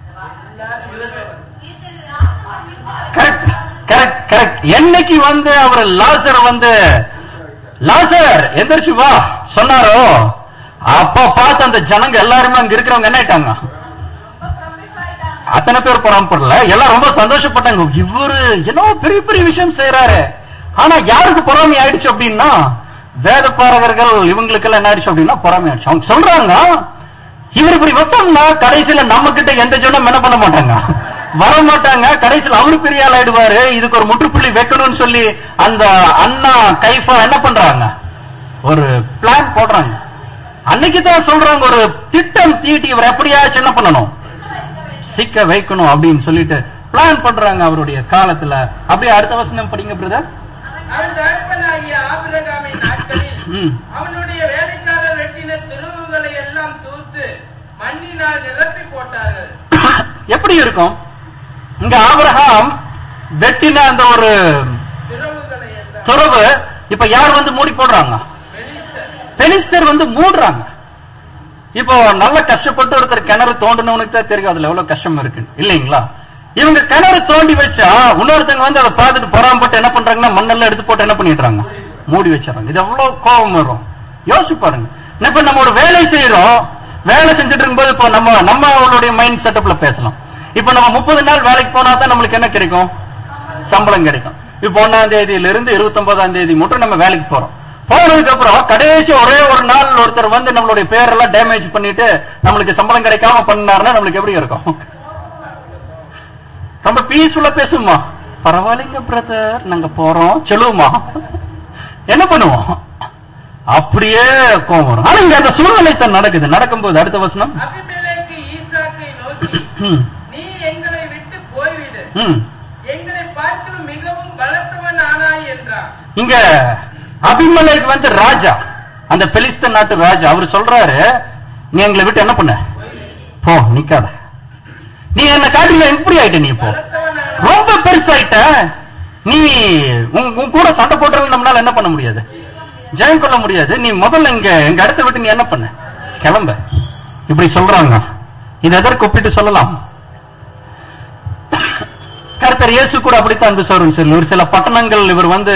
கரெக்ட் கரெக்ட் கரெக்ட் என்னைக்கு வந்து அவர் லாசர் வந்து லாசர் எந்திரிச்சு வா சொன்னாரோ அப்ப பார்த்து அந்த ஜனங்க எல்லாருமே அங்க இருக்கிறவங்க என்ன ஆயிட்டாங்க அத்தனை பேர் பொறாமப்படல எல்லாம் ரொம்ப சந்தோஷப்பட்டாங்க இவரு என்னோ பெரிய பெரிய விஷயம் செய்யறாரு ஆனா யாருக்கு பொறாமை ஆயிடுச்சு அப்படின்னா வேதப்பாரகர்கள் இவங்களுக்கு எல்லாம் என்ன ஆயிடுச்சு அப்படின்னா பொறாமை ஆயிடுச்சு அவங்க சொல்றாங்க இவர் இப்படி வச்சோம்னா கடைசியில நம்ம கிட்ட எந்த ஜனம் என்ன பண்ண மாட்டாங்க வர மாட்டாங்க கடைசியில் அவரு பெரிய ஆள் ஆயிடுவாரு இதுக்கு ஒரு முற்றுப்புள்ளி வைக்கணும்னு சொல்லி அந்த அண்ணா கைஃபா என்ன பண்றாங்க ஒரு பிளான் போடுறாங்க அன்னைக்கு தான் சொல்றாங்க ஒரு திட்டம் தீட்டி இவர் எப்படியாச்சும் என்ன பண்ணணும் சிக்க வைக்கணும் அப்படின்னு சொல்லிட்டு பிளான் பண்றாங்க அவருடைய காலத்துல அப்படியே அடுத்த வசனம் படிங்க பிரதர் அவன் தகப்பனாகிய ஆபிரகாமின் நாட்களில் ம் அவனுடைய வேலைக்காரர் வெட்டின திருவுகளை எல்லாம் தூத்து மண்ணினால் நிரப்பி போட்டார்கள் எப்படி இருக்கும் இங்க ஆபிரகாம் வெட்டின அந்த ஒரு திருவுகளை எல்லாம் துறவு இப்ப யார் வந்து மூடி போடுறாங்க வெளியிட்ட பெலிஸ்தர் வந்து மூடுறாங்க இப்போ நல்ல கஷ்டப்பட்டு ஒருத்தர் கிணறு தோண்டினவனுக்கு தான் தெரியும் அதுல எவ்வளவு கஷ்டம் இருக்கு இல்லைங்களா இவங்க கிணறு தோண்டி வச்சா இன்னொருத்தங்க வந்து அதை பார்த்துட்டு பொறாமப்பட்டு என்ன பண்றாங்கன்னா மண்ணெல்லாம் எடுத்து போட்டு என்ன பண்ணிடுறாங்க மூடி வச்சிடறாங்க இது எவ்வளவு கோபம் வரும் யோசிச்சு பாருங்க இப்ப நம்ம ஒரு வேலை செய்யறோம் வேலை செஞ்சுட்டு இருக்கும்போது இப்போ நம்ம நம்ம அவளுடைய மைண்ட் செட்டப்ல பேசலாம் இப்ப நம்ம முப்பது நாள் வேலைக்கு போனா தான் நம்மளுக்கு என்ன கிடைக்கும் சம்பளம் கிடைக்கும் இப்ப ஒன்னாம் தேதியில இருந்து இருபத்தி ஒன்பதாம் தேதி மட்டும் நம்ம வேலைக்கு போறோம் போனதுக்கு அப்புறம் கடைசி ஒரே ஒரு நாள் ஒருத்தர் வந்து நம்மளுடைய பேரெல்லாம் டேமேஜ் பண்ணிட்டு நம்மளுக்கு சம்பளம் கிடைக்காம பண்ணாருன்னா நம்மளுக்கு எப்படி இருக்கும் ரொம்ப பீஸ்ஃபுல்லா பேசுமா பரவாயில்லைங்க பிரதர் நாங்க போறோம் சொல்லுவோமா என்ன பண்ணுவோம் அப்படியே கோவம் வரும் ஆனா இங்க அந்த சூழ்நிலை தான் நடக்குது நடக்கும்போது அடுத்த வசனம் அபிமெலேக்கு ஈசாக்கை நோக்கி ம், நீ எங்களை விட்டு போய்விடு ம். எங்களை பார்க்கலும் மிகவும் பலத்தவன் ஆனாய் என்றான் இங்க அபிமலேக் வந்து ராஜா அந்த பெலிஸ்தன் நாட்டு ராஜா அவர் சொல்றாரு நீ எங்களை விட்டு என்ன பண்ண போ நிக்காத நீ என்ன காட்டில எப்படி ஆயிட்ட நீ இப்போ பலத்தவன் ஆனாய் ரொம்ப பெருசாயிட்ட நீ உன் உன் கூட சண்டை போடுறது நம்மளால என்ன பண்ண முடியாது ஜெயம் கொள்ள முடியாது நீ முதல்ல இங்க எங்க இடத்த விட்டு நீ என்ன பண்ண கிளம்ப இப்படி சொல்றாங்க இது எதற்கு ஒப்பிட்டு சொல்லலாம் கர்த்தர் இயேசு கூட அப்படித்தான் அன்பு சோறும் சொல்லி ஒரு சில பட்டணங்கள் இவர் வந்து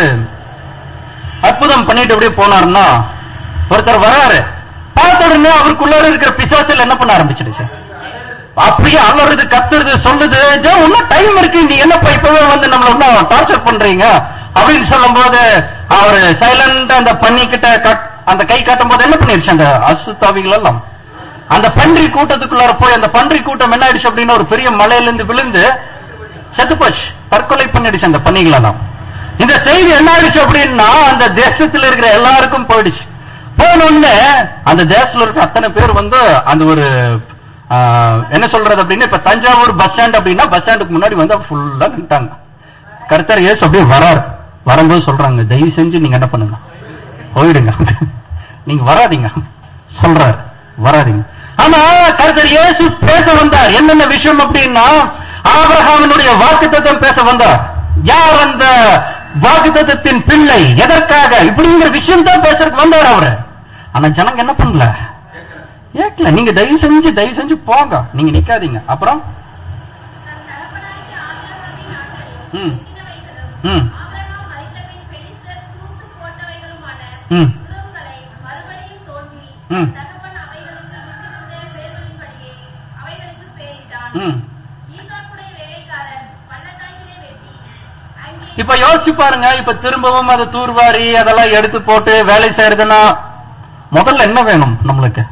அற்புதம் பண்ணிட்டு அப்படியே போனாருன்னா ஒருத்தர் வராரு பார்த்த உடனே அவருக்குள்ள இருக்கிற பிசாசல் என்ன பண்ண ஆரம்பிச்சிடுச்சு அப்படியே அலறுது கத்துறது சொல்லுது "ஜோ, இன்னும் டைம் இருக்கு நீ என்னப்பா இப்பவே வந்து நம்மள இன்னும் டார்ச்சர் பண்றீங்க அப்படின்னு சொல்லும்போது அவரு சைலண்ட் அந்த பண்ணி கிட்ட கட்- அந்த கை காட்டும் போது என்ன பண்ணிருச்சு அந்த அசுத்தாவிகள் எல்லாம் அந்த பன்றி கூட்டத்துக்குள்ளார போய் அந்த பன்றி கூட்டம் என்ன ஆயிடுச்சு அப்படின்னு ஒரு பெரிய மலையில இருந்து விழுந்து செத்து போச்சு தற்கொலை பண்ணிடுச்சு அந்த பன்னிகள் எல்லாம் இந்த செய்தி என்ன ஆயிடுச்சு அப்படின்னா அந்த தேசத்துல இருக்கிற எல்லாருக்கும் போயிடுச்சு போன உடனே அந்த தேசத்துல இருக்க அத்தனை பேர் வந்து அந்த ஒரு ஆ, என்ன சொல்றது அப்படின்னு இப்ப தஞ்சாவூர் பஸ் ஸ்டாண்ட் அப்படின்னா பஸ் ஸ்டாண்டுக்கு முன்னாடி வந்து ஃபுல்லா நின்ட்டாங்க கர்த்தர் இயேசு அப்படியே வராரு வரும்போது சொல்றாங்க தயவு செஞ்சு நீங்க என்ன பண்ணுங்க போயிடுங்க நீங்க வராதீங்க சொல்றாரு வராதீங்க ஆனா கர்த்தர் இயேசு பேச வந்தார் என்னென்ன விஷயம் அப்படின்னா ஆபிரகாமினுடைய வாக்குத்தத்தம் பேச வந்தார் யார் அந்த வாக்குத்தத்தத்தின் பிள்ளை எதற்காக இப்படிங்கிற விஷயம் தான் பேசுறதுக்கு வந்தார் அவரு ஆனா ஜனங்க என்ன பண்ணல கேட்கல நீங்க தயவு செஞ்சு தயவு செஞ்சு போங்க நீங்க நிக்காதீங்க அப்புறம் தன் தகப்பனாகிய ஆபிரகாமின் நாட்களில் ம் சின்னவைகளும் ம் ஆபிரகாம் மரித்தபின் பெலிஸ்தர் தூக்கு போட்டவைகளுமான ம் உருவங்களை மறுபடியும் தோன்றி ம். தகப்பன் அவைகளுக்கு விட்டிருந்த பேர்களின்படியே அவைகளுக்கு பேரிட்டான் ம் ஈசாக்குடைய வேலைக்காரன் பள்ளத்தாக்கிலே வெட்டி அங்கே இப்ப யோசிச்சு பாருங்க இப்ப திரும்பவும் அதை தூர்வாரி அதெல்லாம் எடுத்து போட்டு வேலை செய்யறதுன்னா முதல்ல என்ன வேணும் நம்மளுக்கு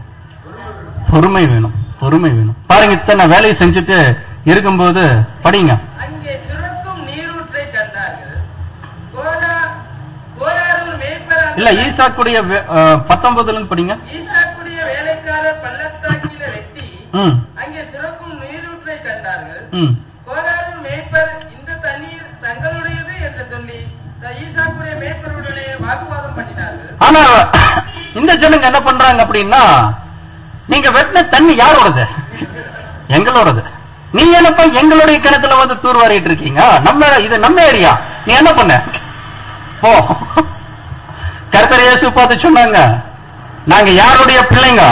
பொறுமை வேணும் பொறுமை வேணும் பாருங்க இத்தனை வேலையை செஞ்சுட்டு இருக்கும்போது படிங்க அங்கே சுரக்கும் நீரூற்றை கண்டார்கள் கோலா- கோலாரூர் மேய்ப்பரான இல்ல ஈசாக்குடைய வே- அஹ், பத்தொன்பதுல இருந்து படிங்க ஈசாக்குடைய வேலைக்காரர் பள்ளத்தாக்கில வெட்டி ம் அங்கே சுரக்கும் நீரூற்றை கண்டார்கள் ம் கோலாரூர் மேய்ப்பர் இந்த தண்ணீர் தங்களுடையது என்று சொல்லி த- ஈசாக்குடைய மேய்ப்பருடனே வாக்குவாதம் பண்ணினார்கள் ஆனா இந்த ஜனங்க என்ன பண்றாங்க அப்படின்னா நீங்க வெட்டின தண்ணி யாரோடது எங்களோடது நீ என்னப்பா எங்களுடைய கிணத்துல வந்து தூர்வாரிட்டு இருக்கீங்க நம்ம இது நம்ம ஏரியா நீ என்ன பண்ண போ கர்த்தர் இயேசு பார்த்து சொன்னாங்க நாங்க யாருடைய பிள்ளைங்க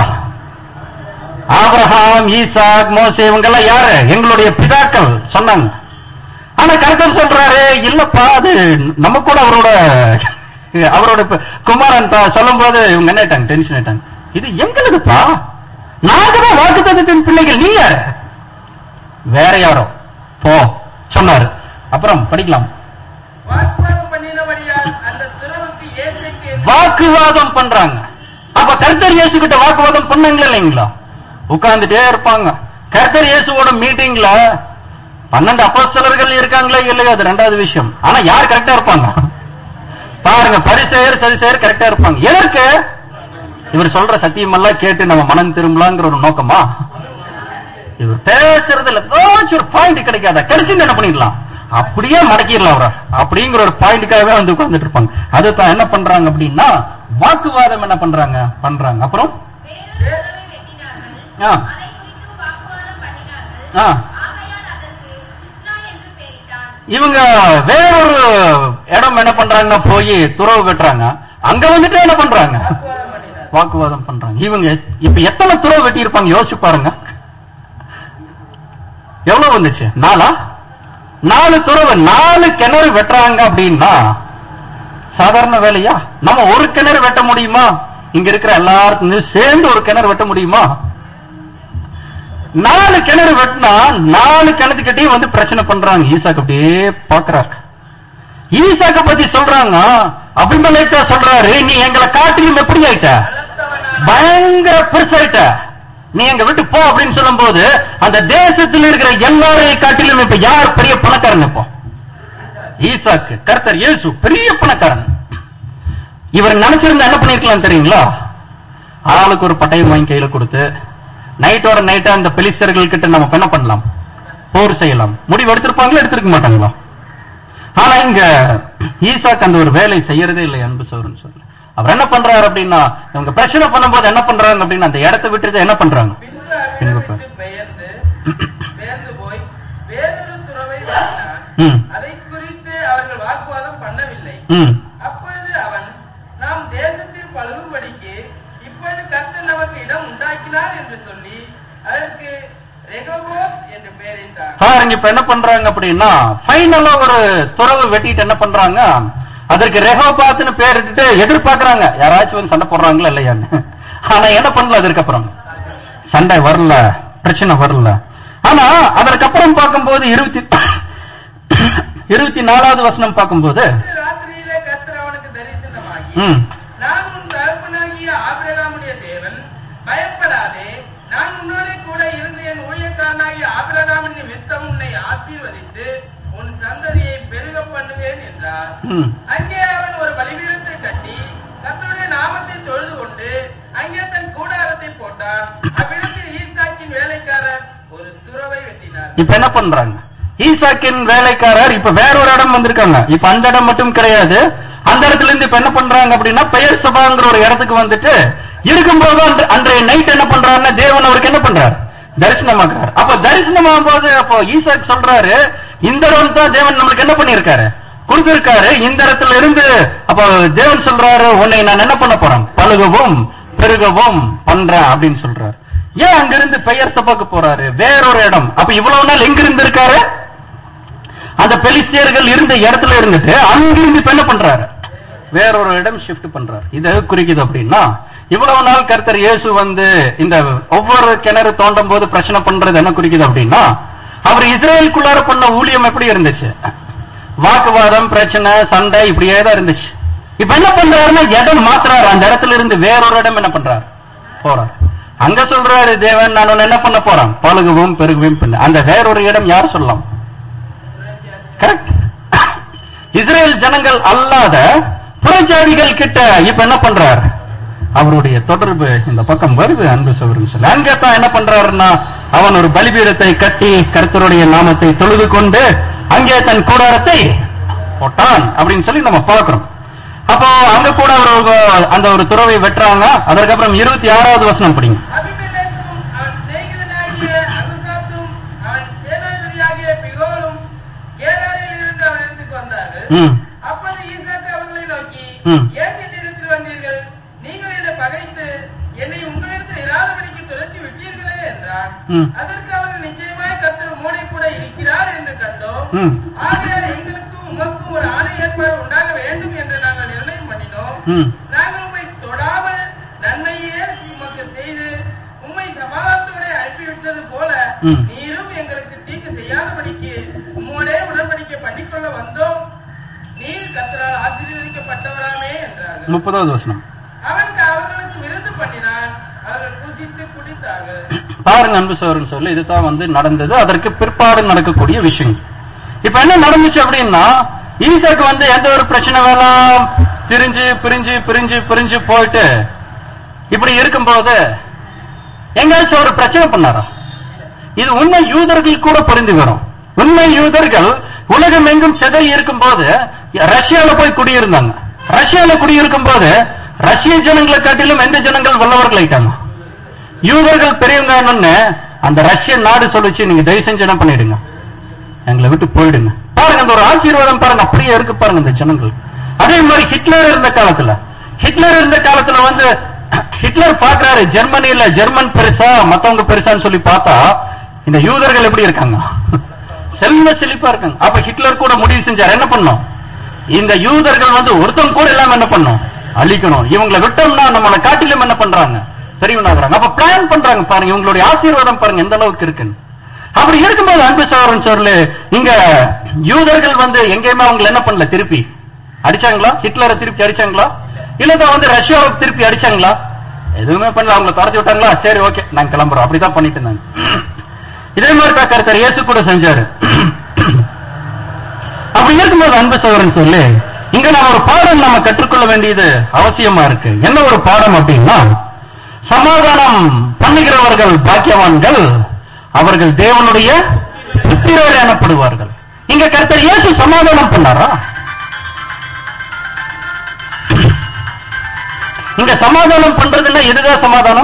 ஆபிரகாம் ஈசாக் மோசே இவங்க எல்லாம் யாரு எங்களுடைய பிதாக்கள் சொன்னாங்க ஆனா கர்த்தர் சொல்றாரு இல்லப்பா அது நம்ம கூட அவரோட அவரோட ப- குமாரன் பா- சொல்லும்போது இவங்க என்ன ஆயிட்டாங்க டென்ஷன் ஆயிட்டாங்க இது எங்களுக்குப்பா நாங்க தான் வாக்குத்தத்தின் பிள்ளைகள் நீ யாரு வேற யாரோ போ சொன்னாரு அப்புறம் படிக்கலாம் வாக்குவாதம் பண்ணினபடியால் அந்த துறவுக்கு ஏற்றைக்கு எதிர் வாக்குவாதம் பண்றாங்க அப்ப கர்த்தர் இயேசு கிட்ட வாக்குவாதம் பண்ணாங்களா இல்லைங்களா உட்கார்ந்துட்டே இருப்பாங்க கர்த்தர் இயேசுவோட மீட்டிங்ல பன்னெண்டு அப்போஸ்தலர்கள் இருக்காங்களே இல்லையா அது ரெண்டாவது விஷயம் ஆனா யார் கரெக்டா இருப்பாங்க பாருங்க பரிசெயர் சரிசெயர் கரெக்டா இருப்பாங்க எதற்கு இவர் சொல்ற சத்தியம் எல்லாம் கேட்டு நம்ம மனம் திரும்பலாங்கிற ஒரு நோக்கமா இவர் பேசுறதுல ஏதாச்சும் ஒரு பாயிண்ட் கிடைக்காத கிடைச்சு என்ன பண்ணிடலாம் அப்படியே மடக்கிடலாம் அவரை அப்படிங்கிற ஒரு பாயிண்ட்டுக்காகவே வந்து உட்கார்ந்துட்டு இருப்பாங்க அதுதான் என்ன பண்றாங்க அப்படின்னா வாக்குவாதம் என்ன பண்றாங்க பண்றாங்க அப்புறம் வேறொரு உறவை வெட்டினார்கள் ஆ. அதை குறித்து வாக்குவாதம் பண்ணினார்கள் ஆ, ஆகையால் அதற்கு கிருஷ்ணா என்று பெயரிட்டான் இவங்க வேறொரு இடம் என்ன பண்றாங்க போய் துறவு வெட்டுறாங்க அங்க வந்துட்டு என்ன பண்றாங்க வாக்குவாதம் பண்ணினார் வாக்குவாதம் பண்றாங்க இவங்க இப்ப எத்தனை துறவு வெட்டி இருப்பாங்க யோசிச்சு பாருங்க எவ்வளவு வந்துச்சு நாலா நாலு துறவு நாலு கிணறு வெட்டுறாங்க அப்படின்னா சாதாரண வேலையா நம்ம ஒரு கிணறு வெட்ட முடியுமா இங்க இருக்கிற எல்லாருக்கும் சேர்ந்து ஒரு கிணறு வெட்ட முடியுமா நாலு கிணறு வெட்டினா நாலு கிணத்துக்கிட்டே வந்து பிரச்சனை பண்றாங்க ஈசாக்கு அப்படியே பாக்குறாரு ஈசாக்க பத்தி சொல்றாங்க அபிமலேக்கா சொல்றாரு நீ எங்களை காட்டிலும் எப்படி ஆயிட்ட பலத்தவனான பயங்கர பெருசாயிட்ட நீ எங்க விட்டு போ அப்படின்னு சொல்லும்போது அந்த தேசத்தில் இருக்கிற எல்லாரையும் காட்டிலும் இப்ப யார் பெரிய பணக்காரன் இப்போ ஈசாக்கு கர்த்தர் இயேசு பெரிய பணக்காரன் இவர் நினைச்சிருந்தா என்ன பண்ணிருக்கலாம் தெரியுங்களா ஆளுக்கு ஒரு பட்டயம் வாங்கி கையில கொடுத்து நைட்டோட நைட்டா அந்த பெலிஸ்தர்கள் கிட்ட நம்ம என்ன பண்ணலாம் போர் செய்யலாம் முடிவு எடுத்திருப்பாங்களா எடுத்திருக்க மாட்டாங்களா ஆனா இங்க ஈசாக்கு அந்த ஒரு வேலை செய்யறதே இல்லை அன்பு சோறுன்னு சொல்லி அவர் என்ன பண்றாரு அப்படின்னா இவங்க பிரச்சனை பண்ணும்போது என்ன பண்றாங்க அப்படின்னா அந்த இடத்தை விட்டுட்டு என்ன பண்றாங்க பின்பு அவ்விடம் விட்டு பெயர்ந்து பெயர்ந்து போய் வேறொரு துறவை வெட்டினான் ம் அதை குறித்து அவர்கள் வாக்குவாதம் பண்ணவில்லை ம் அப்பொழுது அவன் நாம் தேசத்தில் பண்றாங்க இப்ப என்ன பண்றாங்க அப்படின்னா ஃபைனலா ஒரு துறவு வெட்டிட்டு என்ன பண்றாங்க அதற்கு ரெஹோபாத்னு பேரிட்டு எதிர்பார்க்கறாங்க யாராச்சும் வந்து சண்டை போடுறாங்களா இல்லையான்னு ஆனா என்ன பண்ணல அதுக்கப்புறம் சண்டை வரல பிரச்சனை வரல ஆனா அதற்கப்புறம் பார்க்கும்போது இருபத்தி இருபத்தி நாலாவது வசனம் பார்க்கும்போது ராத்திரியிலே கர்த்தர் அவனுக்கு தரிசனமாகி ம் நான் உன் தகப்பனாகிய ஆபிரகாமுடைய தேவன் பயப்படாதே நான் உன்னோடே கூட இருந்து என் ஊழியக்காரனாகிய ஆபிரகாமின் நிமித்தம் உன்னை ஆசீர்வதித்து உன் சந்ததியை பெருக பண்ணுவேன் என்றார் ம் அங்கே அவன் ஒரு பலிபீடத்தை கட்டி கர்த்தருடைய நாமத்தை தொழுது கொண்டு அங்கே தன் கூடாரத்தை போட்டான் அவ்விடத்தில் ஈசாக்கின் வேலைக்காரர் ஒரு துறவை வெட்டினார் இப்ப என்ன பண்றாங்க ஈசாக்கின் வேலைக்காரர் இப்ப வேற ஒரு இடம் வந்திருக்காங்க இப்ப அந்த இடம் மட்டும் கிடையாது அந்த இடத்துல இருந்து இப்ப என்ன பண்றாங்க அப்படின்னா பெயர் சபாங்கிற ஒரு இடத்துக்கு வந்துட்டு இருக்கும்போது அந்த அன்றைய நைட் என்ன பண்றாருன்னா தேவன் அவருக்கு என்ன பண்றாரு தரிசனமாக்குறாரு அப்ப தரிசனமாகும் போது அப்போ ஈசாக் சொல்றாரு இந்த இடம் தான் தேவன் நம்மளுக்கு என்ன பண்ணிருக்காரு கொடுத்திருக்காரு இந்த இடத்துல இருந்து அப்ப தேவன் சொல்றாரு உன்னை நான் என்ன பண்ண போறேன் பழுகவும் பெருகவும் பண்றேன் அப்படின்னு சொல்றாரு ஏன் அங்கிருந்து பெயர் சபாக்கு போறாரு வேறொரு இடம் அப்ப இவ்வளவு நாள் எங்க இருந்து இருக்காரு அந்த பெலிஸ்தியர்கள் இருந்த இடத்துல இருந்துட்டு அங்கிருந்து இப்ப என்ன பண்றாரு வேறொரு இடம் ஷிஃப்ட் பண்றாரு இது எது குறிக்குது அப்படின்னா இவ்வளவு நாள் கர்த்தர் இயேசு வந்து இந்த ஒவ்வொரு கிணறு தோண்டும் போது பிரச்சனை பண்றது என்ன குறிக்குது அப்படின்னா அவர் இஸ்ரேலுக்குள்ளார பண்ண ஊழியம் எப்படி இருந்துச்சு வாக்குவாதம் பிரச்சனை சண்டை இப்படியே தான் இருந்துச்சு இப்ப என்ன பண்றாருன்னா இடம் மாத்துறாரு அந்த இடத்துல இருந்து வேறொரு இடம் என்ன பண்றாரு போறாரு அங்க சொல்றாரு தேவன் நான் உன்னை என்ன பண்ண போறேன் பழுகவும் பெருகவும் பண்ண அந்த வேறொரு இடம் யார் சொல்லலாம் கரெக்ட் இஸ்ரேல் ஜனங்கள் அல்லாத புறஜாதிகள் கிட்ட இப்ப என்ன பண்றார் அவருடைய தொடர்பு இந்த பக்கம் வருது அன்பு சௌரம் சொல்லி அங்க தான் என்ன பண்றாருன்னா அவன் ஒரு பலிபீடத்தை கட்டி கர்த்தருடைய நாமத்தை தொழுது கொண்டு அங்கே தன் கூடாரத்தை போட்டான் அப்படின்னு சொல்லி நம்ம பார்க்கிறோம் அப்போ அங்க கூட ஒரு அந்த ஒரு துறவை வெட்டுறாங்க அதற்கப்புறம் இருபத்தி ஆறாவது வசனம் படிங்க அபிமெலேக்கும் அவன் சிநேகிதனாகிய அகுசாத்தும் அவன் சேனாதிபதியாகிய பிகோலும் கேராரில் இருந்து அவனிடத்துக்கு வந்தார்கள் ம் அப்போது ஈசாக்கு அவர்களை நோக்கி ம். ஏன் என்னிடத்தில் வந்தீர்கள் நீங்கள் என்னை பகைத்து என்னை உங்களிடத்தில் இராதபடிக்கு துரத்தி விட்டீர்களே என்றான் ம். அதற்கு அவர்கள் நிச்சயமாய் கர்த்தர் மூளை கூட இருக்கிறார் என்று கண்டோம் ம். ஆகையால் எங்களுக்கும் உமக்கும் ஒரு ஆணை ஏற்பாடு உண்டாக வேண்டும் என்று நாங்கள் நிர்ணயம் பண்ணினோம் ம் நாங்கள் உம்மை தொடாமல் நன்மையே உமக்கு செய்து உம்மை சமாதானத்தோட அனுப்பிவிட்டது போல ம். நீரும் எங்களுக்கு தீங்கு செய்யாதபடிக்கு உம்மோடே உடன்படிக்கை பண்ணிக்கொள்ள வந்தோம் நீர் கத்தரால் ஆசீர்வதிக்கப்பட்டவராமே என்றார்கள் முப்பதாவது வசனம் அவனுக்கு அவர்களுக்கு விருந்து பண்ணினான் அவர்கள் புசித்து குடித்தார்கள் பாருங்க அன்பு சோழன் சொல்லி இதுதான் வந்து நடந்தது அதற்கு பிற்பாடு நடக்கக்கூடிய விஷயம் இப்ப என்ன நடந்துச்சு அப்படின்னா ஈசாக்கு வந்து எந்த ஒரு பிரச்சனை வேணாம் பிரிஞ்சு பிரிஞ்சு பிரிஞ்சு பிரிஞ்சு போயிட்டு இப்படி இருக்கும்போது எங்கேயாச்சும் ஒரு பிரச்சனை பண்ணாரா இது உண்மை யூதர்கள் கூட புரிந்து வரும் உண்மை யூதர்கள் உலகம் எங்கும் சிதறி இருக்கும்போது ரஷ்யால போய் குடியிருந்தாங்க ரஷ்யால குடியிருக்கும் போது ரஷ்ய ஜனங்களை காட்டிலும் எந்த ஜனங்கள் வல்லவர்கள் ஆயிட்டாங்க யூதர்கள் பெரியவங்க என்னன்னு அந்த ரஷ்ய நாடு சொல்லிச்சு நீங்க தயவு செஞ்சு என்ன பண்ணிடுங்க எங்களை விட்டு போயிடுங்க பாருங்க அந்த ஒரு ஆசீர்வாதம் பாருங்க அப்படியே இருக்கு பாருங்க இந்த ஜனங்கள் அதே மாதிரி ஹிட்லர் இருந்த காலத்துல ஹிட்லர் இருந்த காலத்துல வந்து ஹிட்லர் பாக்குறாரு ஜெர்மனில ஜெர்மன் பெருசா மத்தவங்க பெருசான்னு சொல்லி பார்த்தா இந்த யூதர்கள் எப்படி இருக்காங்க செல்வ செழிப்பா இருக்காங்க அப்ப ஹிட்லர் கூட முடிவு செஞ்சார் என்ன பண்ணும் இந்த யூதர்கள் வந்து ஒருத்தன் கூட இல்லாம என்ன பண்ணும் அழிக்கணும் இவங்களை விட்டோம்னா நம்மளை காட்டிலும் என்ன பண்றாங்க பெரியவனாகிறாங்க அப்ப பிளான் பண்றாங்க பாருங்க இவங்களுடைய ஆசீர்வாதம் பாருங்க எந்த அளவுக்கு இருக்குன்னு அப்படி இருக்கும்போது அன்பு சோழன் சொல்லு இங்க யூதர்கள் வந்து எங்கேயுமே அவங்க என்ன பண்ணல திருப்பி அடிச்சாங்களா ஹிட்லரை திருப்பி அடிச்சாங்களா இல்லதான் வந்து ரஷ்யாவுக்கு திருப்பி அடிச்சாங்களா எதுவுமே பண்ணல அவங்க தொடச்சு விட்டாங்களா சரி ஓகே நாங்க கிளம்புறோம் அப்படிதான் பண்ணிட்டு இருந்தாங்க இதே மாதிரி தான் கருத்தர் இயேசு கூட செஞ்சாரு அப்படி இருக்கும்போது அன்பு சோழன் சொல்லு இங்க நாம ஒரு பாடம் நாம கற்றுக்கொள்ள வேண்டியது அவசியமா இருக்கு என்ன ஒரு பாடம் அப்படின்னா சமாதானம் பண்ணுகிறவர்கள் பாக்கியவான்கள் அவர்கள் தேவனுடைய புத்திரர் எனப்படுவார்கள் இங்க கர்த்தர் இயேசு சமாதானம் பண்ணாரா இங்க சமாதானம் பண்றதுன்னா எதுதான் சமாதானம்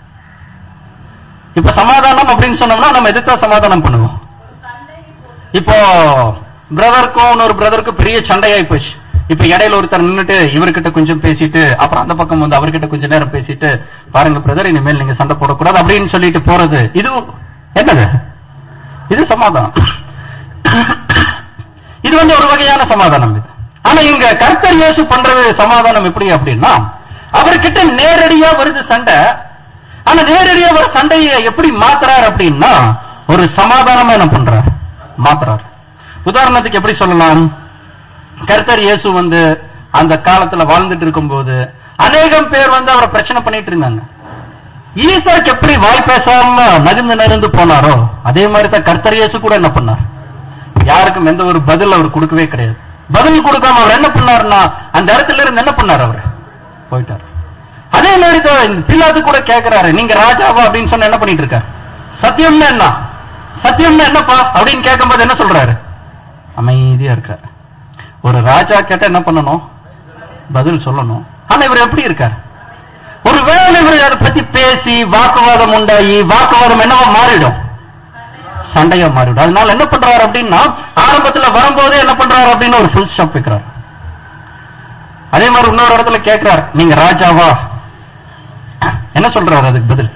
இப்ப சமாதானம் அப்படின்னு சொன்னோம்னா நம்ம எதுதான் சமாதானம் பண்ணுவோம் இப்போ பிரதருக்கும் இன்னொரு பிரதருக்கும் பெரிய சண்டையாயி போச்சு இப்ப இடையில ஒருத்தர் நின்னுட்டு இவர்கிட்ட கொஞ்சம் பேசிட்டு அப்புறம் அந்த பக்கம் வந்து அவர்கிட்ட கொஞ்ச நேரம் பேசிட்டு பாருங்க பிரதர் இனிமேல் நீங்க சண்டை போடக்கூடாது அப்படின்னு சொல்லிட்டு போறது இது என்னது இது சமாதானம் இது வந்து ஒரு வகையான சமாதானம் இது ஆனா இங்க கர்த்தர் இயேசு பண்றது சமாதானம் எப்படி அப்படின்னா அவர்கிட்ட நேரடியா வருது சண்டை ஆனா நேரடியா வர சண்டையை எப்படி மாத்துறாரு அப்படின்னா ஒரு சமாதானமா என்ன பண்றார் மாத்துறார் உதாரணத்துக்கு எப்படி சொல்லலாம் கர்த்தர் இயேசு வந்து அந்த காலத்துல வாழ்ந்துட்டு இருக்கும்போது அநேகம் பேர் வந்து அவரை பிரச்சனை பண்ணிட்டு இருந்தாங்க ஈசாக்கு எப்படி வாய் பேசாம நகர்ந்து நகர்ந்து போனாரோ அதே மாதிரி தான் கர்த்தர் இயேசு கூட என்ன பண்ணார் யாருக்கும் எந்த ஒரு பதில் அவர் கொடுக்கவே கிடையாது பதில் கொடுக்காம அவர் என்ன பண்ணாருன்னா அந்த இடத்துல இருந்து என்ன பண்ணார் அவர் போயிட்டார் அதே மாதிரி தான் இந்த பிலாத்து கூட கேக்குறாரு நீங்க ராஜாவா அப்படின்னு சொன்ன என்ன பண்ணிட்டு இருக்காரு சத்தியம்னா என்ன சத்தியம்னா என்னப்பா அப்படின்னு கேட்கும்போது என்ன சொல்றாரு அமைதியா இருக்காரு ஒரு ராஜா கேட்டா என்ன பண்ணணும் பதில் சொல்லணும் ஆனா இவர் எப்படி இருக்கார் ஒருவேளை இவர் அதை பத்தி பேசி வாக்குவாதம் உண்டாகி வாக்குவாதம் என்னவா மாறிடும் சண்டையா மாறிடும் அதனால என்ன பண்றாரு அப்படின்னா ஆரம்பத்துல வரும்போதே என்ன பண்றாரு அப்படின்னு ஒரு ஃபுல் ஸ்டாப் வைக்கிறார் அதே மாதிரி இன்னொரு இடத்துல கேட்கிறார் நீங்க ராஜாவா என்ன சொல்றாரு அதுக்கு பதில்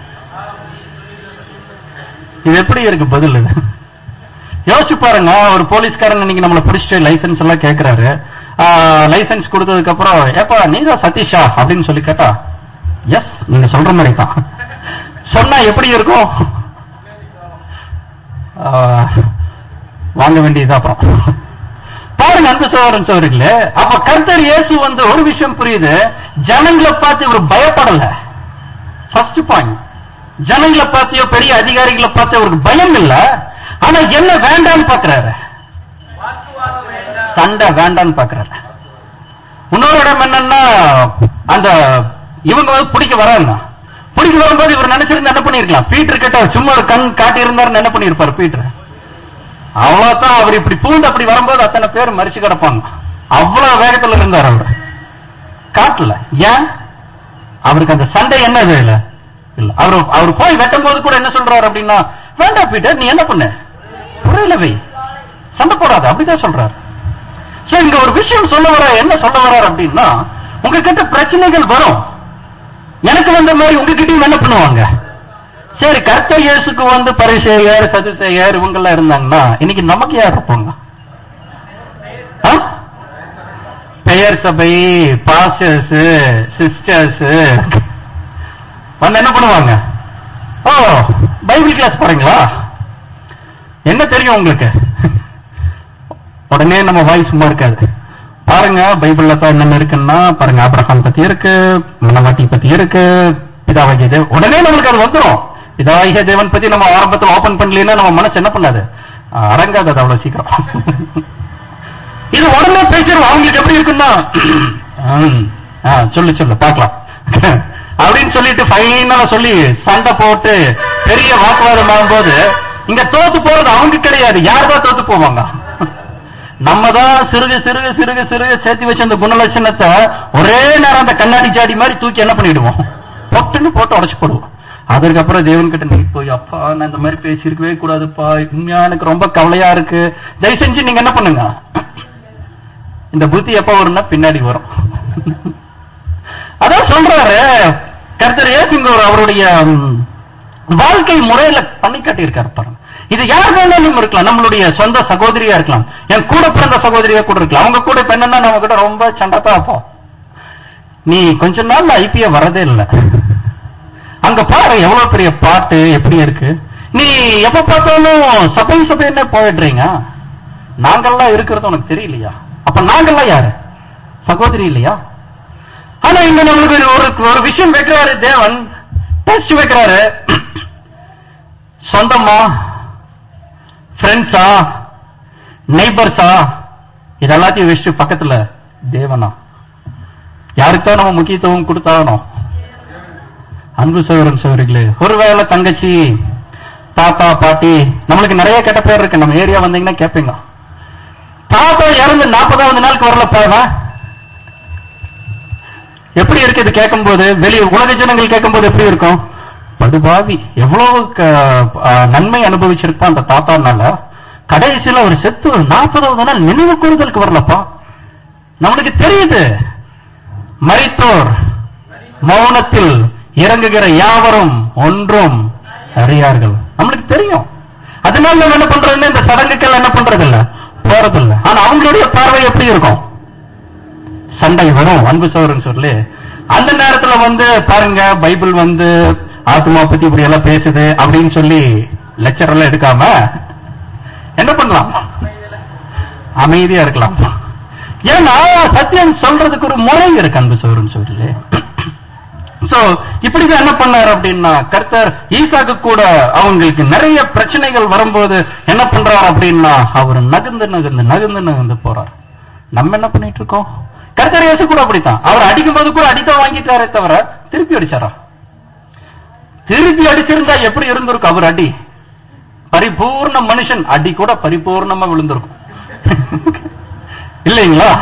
இது எப்படி இருக்கு பதில் இது யோசிச்சு பாருங்க ஒரு போலீஸ்காரன் இன்னைக்கு நம்மள பிடிச்சிட்டு லைசன்ஸ் எல்லாம் கேக்குறாரு லைசன்ஸ் கொடுத்ததுக்கு அப்புறம் ஏப்பா நீங்க சதீஷா அப்படின்னு சொல்லி கேட்டா எஸ் நீங்க சொல்ற மாதிரி தான் சொன்னா எப்படி இருக்கும் ஆ, வாங்க வேண்டியது அப்புறம் பாருங்க அன்பு சோதரன் சோதரிகளே அப்ப கர்த்தர் இயேசு வந்து ஒரு விஷயம் புரியுது ஜனங்களை பார்த்து இவர் பயப்படல ஃபர்ஸ்ட் பாயிண்ட் ஜனங்களை பார்த்தியோ பெரிய அதிகாரிகளை பார்த்து அவருக்கு பயம் இல்ல ஆனா என்ன வேண்டாம்னு பாக்குறாரு சண்டை வேண்டாம்னு பாக்குறாரு இன்னொரு இடம் என்னன்னா அந்த இவங்க வந்து பிடிக்க வராங்க பிடிக்க வரும்போது இவர் நினைச்சிருந்து என்ன பண்ணிருக்கலாம் பீட்டர் கிட்ட சும்மா ஒரு கண் காட்டி இருந்தாருன்னு என்ன பண்ணிருப்பாரு பீட்டர் அவ்வளவுதான் அவர் இப்படி பூந்து அப்படி வரும்போது அத்தனை பேர் மறிச்சு கிடப்பாங்க அவ்வளவு வேகத்துல இருந்தார் அவர் காட்டல ஏன் அவருக்கு அந்த சண்டை என்ன இது இல்ல இல்ல அவர் அவர் போய் வெட்டும் போது கூட என்ன சொல்றாரு அப்படின்னா வேண்டாம் பீட்டர் நீ என்ன பண்ண புரியல வை சண்டை போடாத அப்படிதான் சொல்றாரு சோ இங்க ஒரு விஷயம் சொல்ல வர என்ன சொல்ல வர்றார் அப்படின்னா உங்ககிட்ட பிரச்சனைகள் வரும் எனக்கு வந்த மாதிரி உங்ககிட்டயும் என்ன பண்ணுவாங்க சரி கர்த்தர் இயேசுக்கு வந்து பரிசெயர் சதுசெயர் இவங்க எல்லாம் இருந்தாங்கன்னா இன்னைக்கு நமக்கு யார் இருப்பாங்க ஆ? பெயர் சபை பாஸ்டர்ஸ் சிஸ்டர்ஸ் வந்து என்ன பண்ணுவாங்க ஓ பைபிள் கிளாஸ் போறீங்களா என்ன தெரியும் உங்களுக்கு உடனே நம்ம வாய் சும்மா இருக்காது பாருங்க பைபிள்ல தான் என்னென்ன இருக்குன்னா பாருங்க ஆபிரகாம் பத்தி இருக்கு மனவாட்டி பத்தி இருக்கு பிதாவாகிய தேவன் உடனே நம்மளுக்கு அது வந்துரும் பிதாவாகிய தேவன் பத்தி நம்ம ஆரம்பத்துல ஓபன் பண்ணலைன்னா நம்ம மனசு என்ன பண்ணாது அஹ் அடங்காது அது அவ்வளவு சீக்கிரம் இது உடனே பேசிடும் அவங்களுக்கு எப்படி இருக்குன்னா ஹம், ஆ, சொல்லு சொல்லு பார்க்கலாம் அப்படின்னு சொல்லிட்டு ஃபைனலா சொல்லி சண்டை போட்டு பெரிய வாக்குவாதம் ஆகும்போது இங்க தோத்து போறது அவங்க கிடையாது யார் தான் தோத்து போவாங்க நம்ம தான் சிறுக சிறுக சிறுக சிறுக சேர்த்து வச்ச அந்த குணலட்சணத்தை ஒரே நேரம் அந்த கண்ணாடி ஜாடி மாதிரி தூக்கி என்ன பண்ணிடுவோம் பொட்டுன்னு போட்டு உடச்சு போடுவோம் அதுக்கப்புறம் தேவன் கிட்ட நீ போய் அப்பா நான் இந்த மாதிரி பேசியிருக்கவே கூடாதுப்பா உண்மையா எனக்கு ரொம்ப கவலையா இருக்கு தயவு செஞ்சு நீங்க என்ன பண்ணுங்க இந்த புத்தி எப்ப வரும்னா பின்னாடி வரும் அதான் சொல்றாரு கர்த்தர் இயேசுங்க ஒரு அவருடைய ம், வாழ்க்கை முறையில பண்ணி காட்டியிருக்காரு பாருங்க இது யார் வேணாலும் இருக்கலாம் நம்மளுடைய சொந்த சகோதரியா இருக்கலாம் என் கூட பிறந்த சகோதரியா கூட இருக்கலாம் அவங்க கூட இப்ப என்னன்னா நம்ம கிட்ட ரொம்ப சண்டத்தா இருப்போம் நீ கொஞ்ச நாள் ஐபிஏ வரதே இல்லை அங்க பாரு எவ்வளவு பெரிய பாட்டு எப்படி இருக்கு நீ எப்ப பார்த்தாலும் சபை சபைன்னு போயிடுறீங்க நாங்கெல்லாம் இருக்கிறது உனக்கு தெரியலையா அப்ப நாங்கெல்லாம் யாரு சகோதரி இல்லையா ஆனா இங்க நம்மளுக்கு ஒரு- ஒரு ஒரு விஷயம் வைக்கிறாரு தேவன் டெஸ்ட் வைக்கிறாரு சொந்தமா ஃப்ரெண்ட்ஸா நெய்பர்ஸா இது எல்லாத்தையும் வச்சுட்டு பக்கத்துல தேவனா யாருக்கோ நம்ம முக்கியத்துவம் கொடுத்தாகணும் அன்பு சகோதரன் சகோதரிகளே ஒருவேளை தங்கச்சி தாத்தா பாட்டி நம்மளுக்கு நிறைய கெட்ட பேர் இருக்கு நம்ம ஏரியா வந்தீங்கன்னா கேட்பீங்க தாத்தா இறந்து நாற்பதாவது நாளுக்கு வரலப்பா எப்படி இருக்கு இது கேட்கும்போது வெளியே உலக ஜனங்கள் கேட்கும்போது எப்படி இருக்கும் படுபாவி எவ்வளவு க- ஆ, நன்மை அனுபவிச்சிருப்பான் அந்த தாத்தானால கடைசியில ஒரு செத்து நாற்பதாவது நாள் நினைவு கூறுதலுக்கு வரலப்பா நம்மளுக்கு தெரியுது மரித்தோர் மௌனத்தில் இறங்குகிற யாவரும் ஒன்றும் அறியார்கள் நம்மளுக்கு தெரியும் அதனால நம்ம என்ன பண்றதுன்னு இந்த சடங்குகள் என்ன பண்றது இல்ல போறது இல்ல ஆனா அவங்களுடைய பார்வை எப்படி இருக்கும் சண்டை வரும் அன்பு சோறுன்னு சொல்லி அந்த நேரத்துல வந்து பாருங்க பைபிள் வந்து ஆத்மா பத்தி இப்படி எல்லாம் பேசுது அப்படின்னு சொல்லி லெக்சர் எல்லாம் எடுக்காம என்ன பண்ணலாம் அமைதியா இருக்கலாம் ஏன்னா சத்தியம் சொல்றதுக்கு ஒரு முறை இருக்கு அன்பு சோறுன்னு சொல்லி சோ இப்படிதான் என்ன பண்ணாரு அப்படின்னா கர்த்தர் ஈசாக்கு கூட அவங்களுக்கு நிறைய பிரச்சனைகள் வரும்போது என்ன பண்றாரு அப்படின்னா அவர் நகர்ந்து நகர்ந்து நகர்ந்து நகர்ந்து போறார் நம்ம என்ன பண்ணிட்டு இருக்கோம் கர்த்தர் இயேசு கூட அப்படித்தான் அவர் அடிக்கும் போது கூட அடித்தான் வாங்கிட்டாரே தவிர திருப்பி அடிச்சாரா திருப்பி அடிச்சிருந்தா எப்படி இருந்திருக்கும் அவர் அடி பரிபூர்ண மனுஷன் அடி கூட பரிபூர்ணமா விழுந்திருக்கும் இல்லைங்களா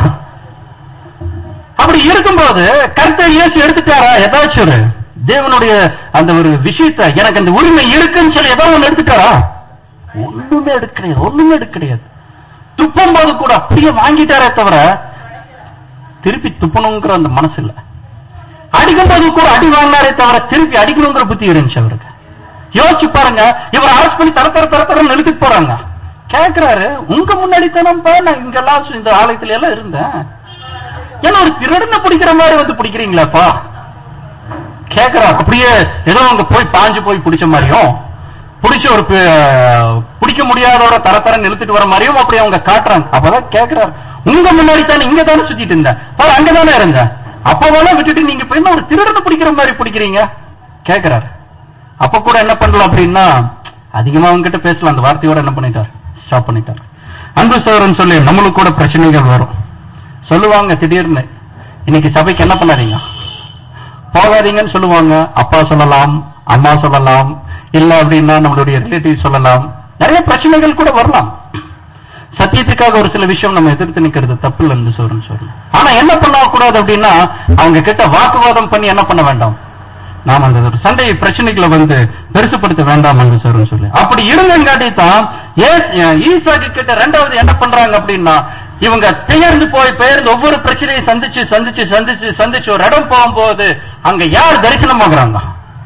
அப்படி இருக்கும்போது கர்த்தர் இயேசு எடுத்துட்டாரா ஏதாச்சும் ஒரு தேவனுடைய அந்த ஒரு விஷயத்தை எனக்கு அந்த உரிமை இருக்குன்னு சொல்லி ஏதாவது ஒண்ணு எடுத்துட்டாரா ஒண்ணுமே எடுக்க கிடையாது ஒண்ணுமே எடுக்க கிடையாது துப்பும் போது கூட அப்படியே வாங்கிட்டாரே தவிர திருப்பி துப்பணுங்கிற அந்த மனசு இல்ல அடிக்கும் போது கூட அடி வாங்கினாரே தவிர திருப்பி அடிக்கணுங்கிற புத்தி இருந்துச்சு அவருக்கு யோசிச்சு பாருங்க இவர் அரசு பண்ணி தர தர தர தர நிறுத்திட்டு போறாங்க கேக்குறாரு உங்க முன்னாடி தானப்பா நான் இங்கெல்லாம் இந்த ஆலயத்துல எல்லாம் இருந்தேன் ஏன்னா ஒரு திருடனை பிடிக்கிற மாதிரி வந்து பிடிக்கிறீங்களாப்பா கேக்குறாரு அப்படியே ஏதோ அங்க போய் பாஞ்சு போய் பிடிச்ச மாதிரியும் பிடிச்ச ஒரு பி- பிடிக்க முடியாதவர தர தர நிறுத்திட்டு வர மாதிரியும் அப்படி அவங்க காட்டுறாங்க அப்பதான் கேக்குறாரு உங்க முன்னாடி தானே இங்க தானே சுத்திட்டு இருந்தேன் பாரு அங்க தானே இருந்தேன் அப்பவெல்லாம் விட்டுட்டு நீங்க போய் என்ன ஒரு திருடனை பிடிக்கிற மாதிரி பிடிக்கிறீங்க கேக்குறாரு அப்ப கூட என்ன பண்ணலாம் அப்படின்னா அதிகமா அவங்க கிட்ட பேசலாம் அந்த வார்த்தையோட என்ன பண்ணிட்டார் ஸ்டாப் பண்ணிட்டார் அன்பு சோரன் சொல்லி நம்மளுக்கு கூட பிரச்சனைகள் வரும் சொல்லுவாங்க திடீர்னு இன்னைக்கு சபைக்கு என்ன பண்ணாதீங்க போகாதீங்கன்னு சொல்லுவாங்க அப்பா சொல்லலாம் அம்மா சொல்லலாம் இல்ல அப்படின்னா நம்மளுடைய ரிலேட்டிவ் சொல்லலாம் நிறைய பிரச்சனைகள் கூட வரலாம் சத்தியத்துக்காக ஒரு சில விஷயம் நம்ம எதிர்த்து நிக்கிறது தப்பு இல்லைன்னு சொல்றேன் சொல்லணும் ஆனா என்ன பண்ணக்கூடாது அப்படின்னா அவங்க கிட்ட வாக்குவாதம் பண்ணி என்ன பண்ண வேண்டாம் நாம் அந்த ஒரு சண்டை பிரச்சனைகளை வந்து பெருசுப்படுத்த வேண்டாம் என்று சொல்றேன் சொல்லி அப்படி இருந்தங்காட்டி தான் ஈசாக்கு கிட்ட ரெண்டாவது என்ன பண்றாங்க அப்படின்னா இவங்க பெயர்ந்து போய் பெயர்ந்து ஒவ்வொரு பிரச்சனையை சந்திச்சு சந்திச்சு சந்திச்சு சந்திச்சு ஒரு இடம் போகும்போது அங்க யார் தரிசனமாகறாங்க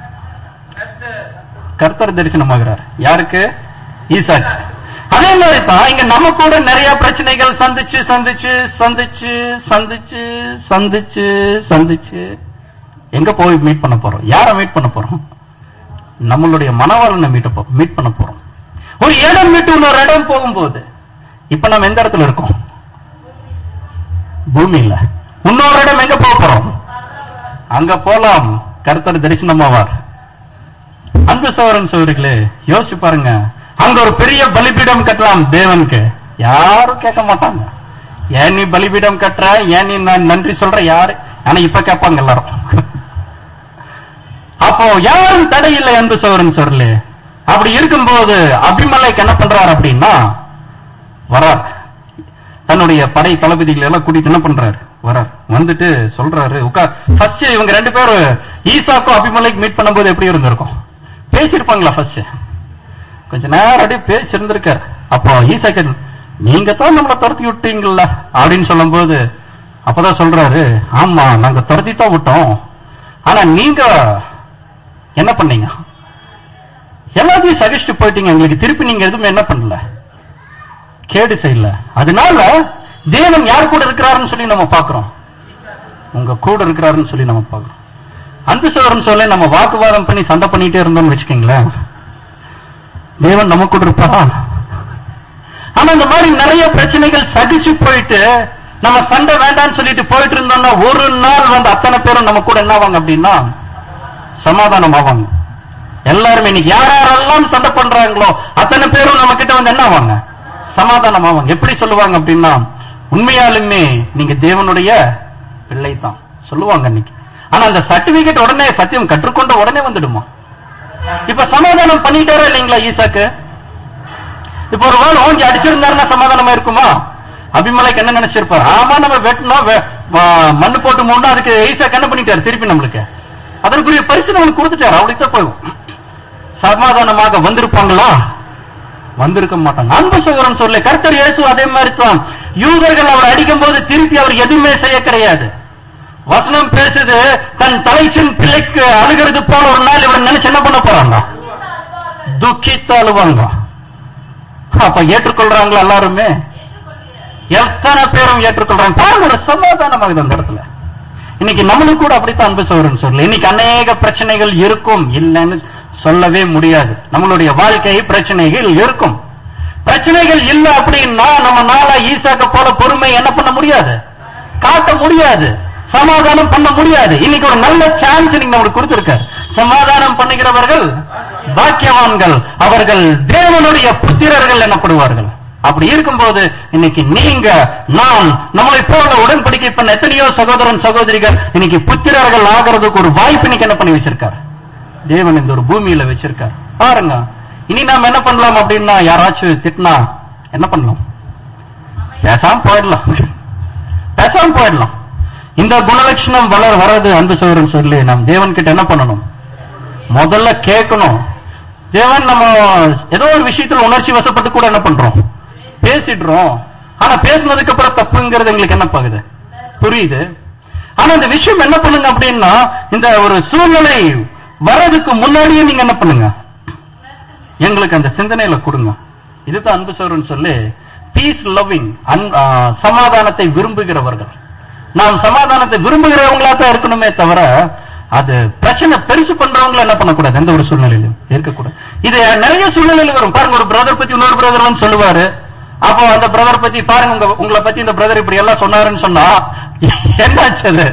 கர்த்தர் தரிசனமாகிறார் யாருக்கு ஈசாக்கு அதே மாதிரி தான் இங்க நம்ம கூட நிறைய பிரச்சனைகள் சந்திச்சு சந்திச்சு சந்திச்சு சந்திச்சு சந்திச்சு சந்திச்சு எங்க போய் மீட் பண்ண போறோம் யார மீட் பண்ண போறோம் நம்மளுடைய மனவாளனை மீட் மீட் பண்ண போறோம் ஒரு இடம் விட்டு இன்னொரு இடம் போகும்போது இப்ப நம்ம எந்த இடத்துல இருக்கோம் பூமியில இன்னொரு இடம் எங்க போக போறோம் அங்க போலாம் கர்த்தர் தரிசனமாவார் அன்பு சோழன் சோழர்களே யோசிச்சு பாருங்க அங்க ஒரு பெரிய பலிபீடம் கட்டலாம் தேவனுக்கு யாரும் கேட்க மாட்டாங்க ஏன் நீ பலிபீடம் கட்டுற ஏன் நீ நான் நன்றி சொல்ற யாரு ஆனா இப்ப கேட்பாங்க எல்லாரும் அப்போ யாரும் தடையில்லை அன்பு சோழன் சொல்லு அப்படி இருக்கும்போது அபிமலைக்கு என்ன பண்றாரு அப்படின்னா வரார் தன்னுடைய படை தளபதிகளை எல்லாம் கூட்டிட்டு என்ன பண்றாரு வரார் வந்துட்டு சொல்றாரு உட்கார் ஃபர்ஸ்ட் இவங்க ரெண்டு பேரும் ஈசாக்கும் அபிமலைக்கு மீட் பண்ணும்போது எப்படி இருந்திருக்கும் பேசியிருப்பாங்களா ஃபர்ஸ்ட் கொஞ்ச நேரம் அப்படியே பேசியிருந்திருக்காரு அப்போ ஈசாக்கு நீங்க தான் நம்மளை துரத்தி விட்டீங்கல்ல அப்படின்னு சொல்லும்போது அப்பதான் சொல்றாரு ஆமா நாங்க துரத்தி தான் விட்டோம் ஆனா நீங்க என்ன பண்ணீங்க எல்லாத்தையும் சகிச்சுட்டு போயிட்டீங்க எங்களுக்கு திருப்பி நீங்க எதுவுமே என்ன பண்ணல கேடு செய்யல அதனால தேவன் யார் கூட இருக்கிறாருன்னு சொல்லி நம்ம பார்க்கிறோம் உங்க கூட இருக்கிறாருன்னு சொல்லி நம்ம பார்க்கிறோம் அன்பு சோழன் சொல்ல நம்ம வாக்குவாதம் பண்ணி சண்டை பண்ணிட்டே இருந்தோம்னு வச்சுக்கோங்களேன் தேவன் நம்ம கூட இருப்பாரா ஆனா இந்த மாதிரி நிறைய பிரச்சனைகள் சகிச்சு போயிட்டு நம்ம சண்டை வேண்டாம்னு சொல்லிட்டு போயிட்டு இருந்தோம்னா ஒரு நாள் வந்து அத்தனை பேரும் நம்ம கூட என்ன ஆவாங்க அப்படின்னா சமாதானம் ஆவாங்க எல்லாருமே இன்னைக்கு யார் யாரெல்லாம் சண்டை பண்றாங்களோ அத்தனை பேரும் நம்ம கிட்ட வந்து என்ன ஆவாங்க சமாதானம் ஆவாங்க எப்படி சொல்லுவாங்க அப்படின்னா உண்மையாலுமே நீங்க தேவனுடைய பிள்ளை தான் சொல்லுவாங்க இன்னைக்கு ஆனா அந்த சர்டிபிகேட் உடனே சத்தியம் கற்றுக்கொண்ட உடனே வந்துடுமா இப்ப சமாதானம் பண்ணிட்டாரா இல்லைங்களா ஈசாக்கு இப்ப ஒரு வேலை ஓங்கி அடிச்சிருந்தாருன்னா சமாதானமா இருக்குமா அபிமலைக்கு என்ன நினைச்சிருப்பாரு ஆமா நம்ம வெட்டணும் வெ- வா- மண்ணு போட்டு மூடணும் அதுக்கு ஈசாக்கு என்ன பண்ணிட்டாரு திருப்பி நம்மளுக்கு அதற்குரிய பரிசு நம்மளுக்கு கொடுத்துட்டாரு அப்படித்தான் போகும் சமாதானமாக வந்திருப்பாங்களா வந்திருக்க மாட்டாங்க அன்பு சகோதரன் சொல்ல கர்த்தர் இயேசு அதே மாதிரி தான் யூதர்கள் அவர் அடிக்கும் போது திருப்பி அவர் எதுவுமே செய்ய கிடையாது வசனம் பேசுது தன் தலைச்சின் பிள்ளைக்கு அழுகிறது போல ஒரு நாள் இவர் நினைச்சு என்ன பண்ண போறாங்க துக்கித்து அழுவாங்க அப்ப ஏற்றுக்கொள்றாங்களா எல்லாருமே எத்தனை பேரும் ஏற்றுக்கொள்றாங்க பாருங்க ஒரு சமாதானமாகுது அந்த இடத்துல இன்னைக்கு நம்மளுக்கு கூட அப்படித்தான் அன்பு சோழன் சொல்லல இன்னைக்கு அநேக பிரச்சனைகள் இருக்கும் இல்லைன்னு சொல்லவே முடியாது நம்மளுடைய வாழ்க்கை பிரச்சனைகள் இருக்கும் பிரச்சனைகள் இல்ல அப்படின்னா நம்ம நாளா ஈசாக்க போல பொறுமை என்ன பண்ண முடியாது காட்ட முடியாது சமாதானம் பண்ண முடியாது இன்னைக்கு ஒரு நல்ல சான்ஸ் நீங்க நம்மளுக்கு கொடுத்திருக்காரு சமாதானம் பண்ணுகிறவர்கள் பாக்கியவான்கள் அவர்கள் தேவனுடைய புத்திரர்கள் எனப்படுவார்கள் அப்படி இருக்கும்போது இன்னைக்கு நீங்க நான் நம்மளை போல உடன்படிக்கை பண்ண எத்தனையோ சகோதரன் சகோதரிகள் இன்னைக்கு புத்திரர்கள் ஆகிறதுக்கு ஒரு வாய்ப்பு இன்னைக்கு என்ன பண்ணி வச்சிருக்காரு தேவன் இந்த ஒரு பூமியில வச்சிருக்காரு பாருங்க இனி நாம என்ன பண்ணலாம் அப்படின்னா யாராச்சும் திட்டினா என்ன பண்ணலாம் பேசாம போயிடலாம் பேசாம போயிடலாம் இந்த குணலட்சணம் வளர வராது அன்பு சோதரன் சொல்லி நாம் தேவன் கிட்ட என்ன பண்ணணும் முதல்ல கேட்கணும் தேவன் நம்ம ஏதோ ஒரு விஷயத்துல உணர்ச்சி வசப்பட்டு கூட என்ன பண்றோம் பேசிடுறோம் ஆனா பேசுனதுக்கு அப்புறம் தப்புங்கிறது எங்களுக்கு என்ன பாக்குது புரியுது ஆனா இந்த விஷயம் என்ன பண்ணுங்க அப்படின்னா இந்த ஒரு சூழ்நிலை வர்றதுக்கு முன்னாடியே நீங்க என்ன பண்ணுங்க எங்களுக்கு அந்த சிந்தனையில கொடுங்க இதுதான் அன்பு சோறுன்னு சொல்லி பீஸ் லவ்விங் சமாதானத்தை விரும்புகிறவர்கள் நாம் சமாதானத்தை விரும்புகிறவங்களா தான் இருக்கணுமே தவிர அது பிரச்சனை பெருசு பண்றவங்கள என்ன பண்ணக்கூடாது எந்த ஒரு சூழ்நிலையிலும் இருக்கக்கூடாது இது நிறைய சூழ்நிலையில வரும் பாருங்க ஒரு பிரதர் பத்தி இன்னொரு பிரதர் வந்து சொல்லுவாரு அப்போ அந்த பிரதர் பத்தி பாருங்க உங்க உங்களை பத்தி இந்த பிரதர் இப்படி எல்லாம் சொன்னாருன்னு சொன்னா என்னாச்சு அது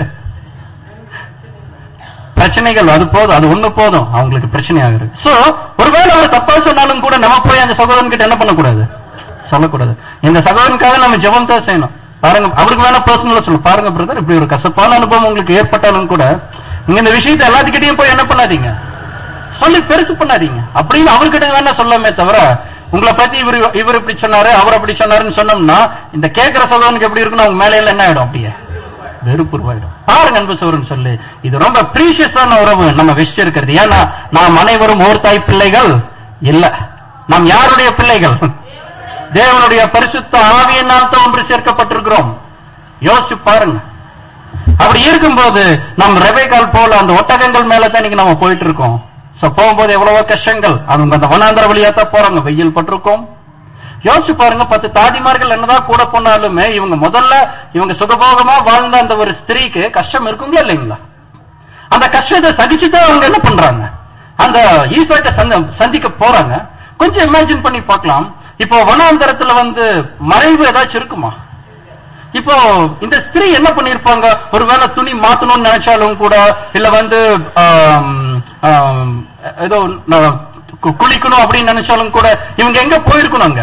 பிரச்சனைகள் அது போதும் அது ஒண்ணு போதும் அவங்களுக்கு பிரச்சனை ஆகுது சோ ஒருவேளை அவர் தப்பா சொன்னாலும் கூட நம்ம போய் அந்த சகோதரன் கிட்ட என்ன பண்ணக்கூடாது சொல்லக்கூடாது இந்த சகோதரனுக்காக நம்ம ஜெபம் தான் செய்யணும் பாருங்க அவருக்கு வேணா பர்சனலா சொல்லு பாருங்க பிரதர் இப்படி ஒரு கசப்பான அனுபவம் உங்களுக்கு ஏற்பட்டாலும் கூட நீங்க இந்த விஷயத்தை எல்லாத்துக்கிட்டையும் போய் என்ன பண்ணாதீங்க சொல்லி பெருசு பண்ணாதீங்க அப்படின்னு அவர்கிட்ட வேணா சொல்லாமே தவிர உங்களை பத்தி இவர் இவர் இப்படி சொன்னாரு அவர் அப்படி சொன்னாருன்னு சொன்னோம்னா இந்த கேட்கிற சகோதரனுக்கு எப்படி இருக்குன்னு அவங்க மேல எல்லாம் என்ன ஆயிடும் அப்படியே வெறுப்பு உருவாயிடும் பாருங்க அன்பு சோறுன்னு சொல்லி இது ரொம்ப ப்ரீஷியஸான உறவு நம்ம வச்சிருக்கிறது ஏன்னா நாம் அனைவரும் ஓர் தாய் பிள்ளைகள் இல்ல நாம் யாருடைய பிள்ளைகள் தேவனுடைய பரிசுத்த ஆவியினால் தான் ஒன்று சேர்க்கப்பட்டிருக்கிறோம் யோசிச்சு பாருங்க அப்படி இருக்கும்போது நம் ரெபைகால் போல அந்த ஒட்டகங்கள் மேல தான் இன்னைக்கு நம்ம போயிட்டு இருக்கோம் சோ போகும்போது எவ்வளவோ கஷ்டங்கள் அவங்க அந்த வனாந்தர வழியா தான் போறாங்க வெயில் பட்டிருக்கோம் யோசிச்சு பாருங்க பத்து தாதிமார்கள் என்னதான் கூட போனாலுமே இவங்க முதல்ல இவங்க சுகபோகமா வாழ்ந்த அந்த ஒரு ஸ்திரீக்கு கஷ்டம் இருக்குங்களா இல்லைங்களா அந்த கஷ்டத்தை சகிச்சுதான் அவங்க என்ன பண்றாங்க அந்த ஈஸ்வரத்தை சந்திக்க போறாங்க கொஞ்சம் இமேஜின் பண்ணி பார்க்கலாம் இப்போ வனாந்தரத்துல வந்து மறைவு ஏதாச்சும் இருக்குமா இப்போ இந்த ஸ்திரீ என்ன பண்ணிருப்பாங்க ஒருவேளை துணி மாத்தணும்னு நினைச்சாலும் கூட இல்ல வந்து ஆம், ஆம், ஏதோ ந- கு- குளிக்கணும் அப்படின்னு நினைச்சாலும் கூட இவங்க எங்க போயிருக்கணும் அங்க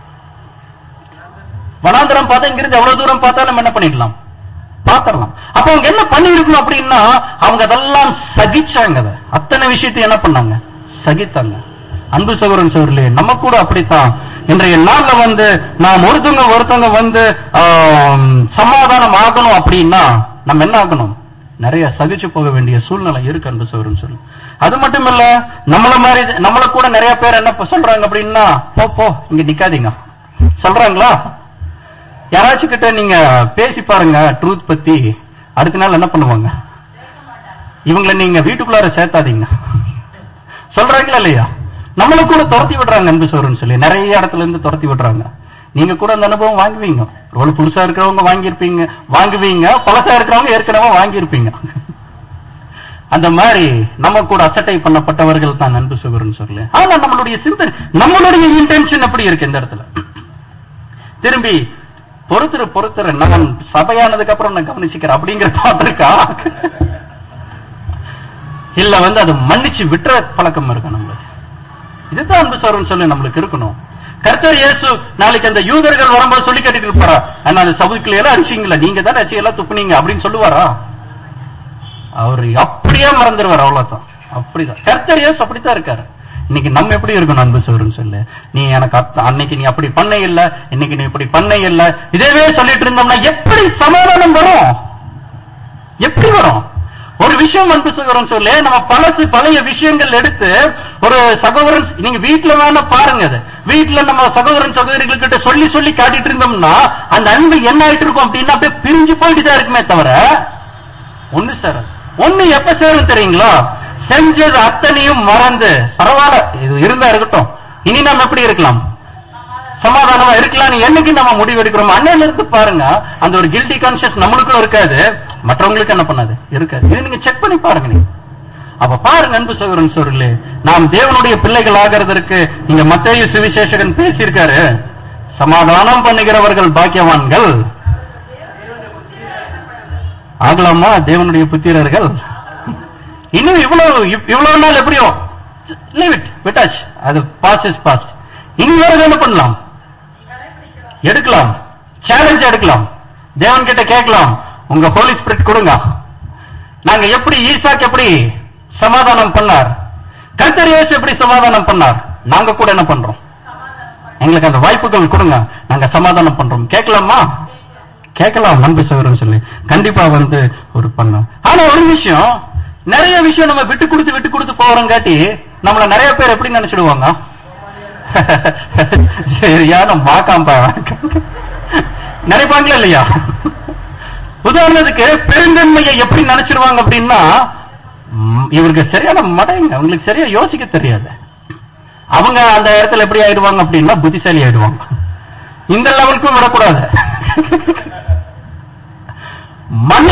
வனாந்தரம் பார்த்தா இங்கிருந்து எவ்வளவு தூரம் பார்த்தாலும் நம்ம என்ன பண்ணிடலாம் பாத்திரலாம் அப்ப அவங்க என்ன பண்ணிருக்கணும் அப்படின்னா அவங்க அதெல்லாம் சகிச்சாங்க அதை அத்தனை விஷயத்தை என்ன பண்ணாங்க சகித்தாங்க அன்பு சகோதரன் சோதரிலே நம்ம கூட அப்படித்தான் இன்றைய நாள்ல வந்து நாம் ஒருத்தவங்க ஒருத்தவங்க வந்து ஆம், சமாதானம் ஆகணும் அப்படின்னா நம்ம என்ன ஆகணும் நிறைய சகிச்சு போக வேண்டிய சூழ்நிலை இருக்கு அன்பு சகோதரன் சொல்லு அது மட்டும் இல்ல நம்மள மாதிரி நம்மள கூட நிறைய பேர் என்ன சொல்றாங்க அப்படின்னா போ போ இங்க நிக்காதீங்க சொல்றாங்களா யாராச்சும் கிட்ட நீங்க பேசி பாருங்க ட்ரூத் பத்தி அடுத்த நாள் என்ன பண்ணுவாங்க இவங்கள நீங்க வீட்டுக்குள்ளார சேர்த்தாதீங்க சொல்றாங்களா இல்லையா நம்மள கூட துரத்தி விடுறாங்க அன்பு சோறுன்னு சொல்லி நிறைய இடத்துல இருந்து துரத்தி விடுறாங்க நீங்க கூட அந்த அனுபவம் வாங்குவீங்க ஒரு புதுசா இருக்கிறவங்க வாங்கியிருப்பீங்க வாங்குவீங்க பழசா இருக்கிறவங்க ஏற்கனவே வாங்கியிருப்பீங்க அந்த மாதிரி நம்ம கூட அசட்டை பண்ணப்பட்டவர்கள் தான் அன்பு சுகர்னு சொல்லு ஆனா நம்மளுடைய சிந்தனை நம்மளுடைய இன்டென்ஷன் எப்படி இருக்கு இந்த இடத்துல திரும்பி பொறுத்துரு பொறுத்துரு நான் சபையானதுக்கு அப்புறம் நான் கவனிச்சுக்கிறேன் அப்படிங்கிற தாட் இருக்கா இல்ல வந்து அது மன்னிச்சு விட்டுற பழக்கம் இருக்கு நம்மளுக்கு இதுதான் அன்பு சோர்வன் சொல்லி நம்மளுக்கு இருக்கணும் கர்த்தர் இயேசு நாளைக்கு அந்த யூதர்கள் வரும்போது சொல்லி கட்டிட்டு இருப்பாரா ஆனா அது சவுக்குல எல்லாம் அடிச்சீங்களா நீங்க தான் அடிச்சு எல்லாம் துப்புனீங்க அப்படின்னு சொல்லுவாரா அவர் அப்படியே மறந்துடுவார் அவ்வளவுதான் அப்படிதான் கர்த்தர் இயேசு அப்படித்தான் இருக்காரு இன்னைக்கு நம்ம எப்படி இருக்கணும் அன்பு சோறுன்னு சொல்லு நீ எனக்கு அத்த- அன்னைக்கு நீ அப்படி பண்ண இல்ல இன்னைக்கு நீ இப்படி பண்ண இல்ல இதேவே சொல்லிட்டு இருந்தோம்னா எப்படி சமாதானம் வரும் எப்படி வரும் ஒரு விஷயம் அன்பு சகோதரன் சொல்லு நம்ம பழசு பழைய விஷயங்கள் எடுத்து ஒரு சகோதரன் நீங்க வீட்டுல வேணா பாருங்க அது வீட்டுல நம்ம சகோதரன் சகோதரிகள் கிட்ட சொல்லி சொல்லி காட்டிட்டு இருந்தோம்னா அந்த அன்பு என்ன ஆயிட்டு இருக்கும் அப்படின்னா அப்படியே பிரிஞ்சு போயிட்டு தான் இருக்குமே தவிர ஒண்ணு சார் ஒண்ணு எப்ப சேரும் தெரியுங்களா செஞ்சது அத்தனையும் மறந்து பரவாயில்ல இது இருந்தா இருக்கட்டும் இனி நம்ம எப்படி இருக்கலாம் சமாதானமா இருக்கலாம்னு என்னைக்கு நம்ம முடிவு எடுக்கிறோம் அண்ணன் இருந்து பாருங்க அந்த ஒரு கில்ட்டி கான்சியஸ் நம்மளுக்கும் இருக்காது மற்றவங்களுக்கு என்ன பண்ணாது இருக்காது இதை நீங்க செக் பண்ணி பாருங்க நீங்க அப்ப பாருங்க அன்பு சகோதரன் சொல்லு நாம் தேவனுடைய பிள்ளைகள் ஆகிறதற்கு நீங்க மத்தேயு சுவிசேஷகன் பேசியிருக்காரு சமாதானம் பண்ணுகிறவர்கள் பாக்கியவான்கள் ஆகலாமா தேவனுடைய புத்திரர்கள் இன்னும் இவ்வளவு இவ்- இவ்வளவு நாள் எப்படியோ லீவ் இட் விட்டாச்சு அது பாஸ் இஸ் பாஸ் இனி வேற என்ன பண்ணலாம் எடுக்கலாம் சேலஞ்ச் எடுக்கலாம் தேவன் கிட்ட கேட்கலாம் உங்க ஹோலி ஸ்பிரிட் கொடுங்க நாங்க எப்படி ஈசாக்கு எப்படி சமாதானம் பண்ணார் கர்த்தர் இயேசு எப்படி சமாதானம் பண்ணார் நாங்க கூட என்ன பண்றோம் எங்களுக்கு அந்த வாய்ப்புகள் கொடுங்க நாங்க சமாதானம் பண்றோம் கேட்கலாமா கேட்கலாம் நம்பி சகோதரன் சொல்லி கண்டிப்பா வந்து ஒரு பண்ணோம் ஆனா ஒரு விஷயம் நிறைய விஷயம் நம்ம விட்டு கொடுத்து விட்டு கொடுத்து போறோங்காட்டி நம்மள நிறைய பேர் எப்படி நினைச்சிடுவாங்க சரியான மாக்காம்பா நினைப்பாங்களா இல்லையா உதாரணத்துக்கு பெருந்தன்மையை எப்படி நினைச்சிருவாங்க அப்படின்னா ம், இவருக்கு சரியான மடைங்க அவங்களுக்கு சரியா யோசிக்க தெரியாது அவங்க அந்த இடத்துல எப்படி ஆயிடுவாங்க அப்படின்னா புத்திசாலி ஆயிடுவாங்க இந்த லெவலுக்கும் விடக்கூடாது மண்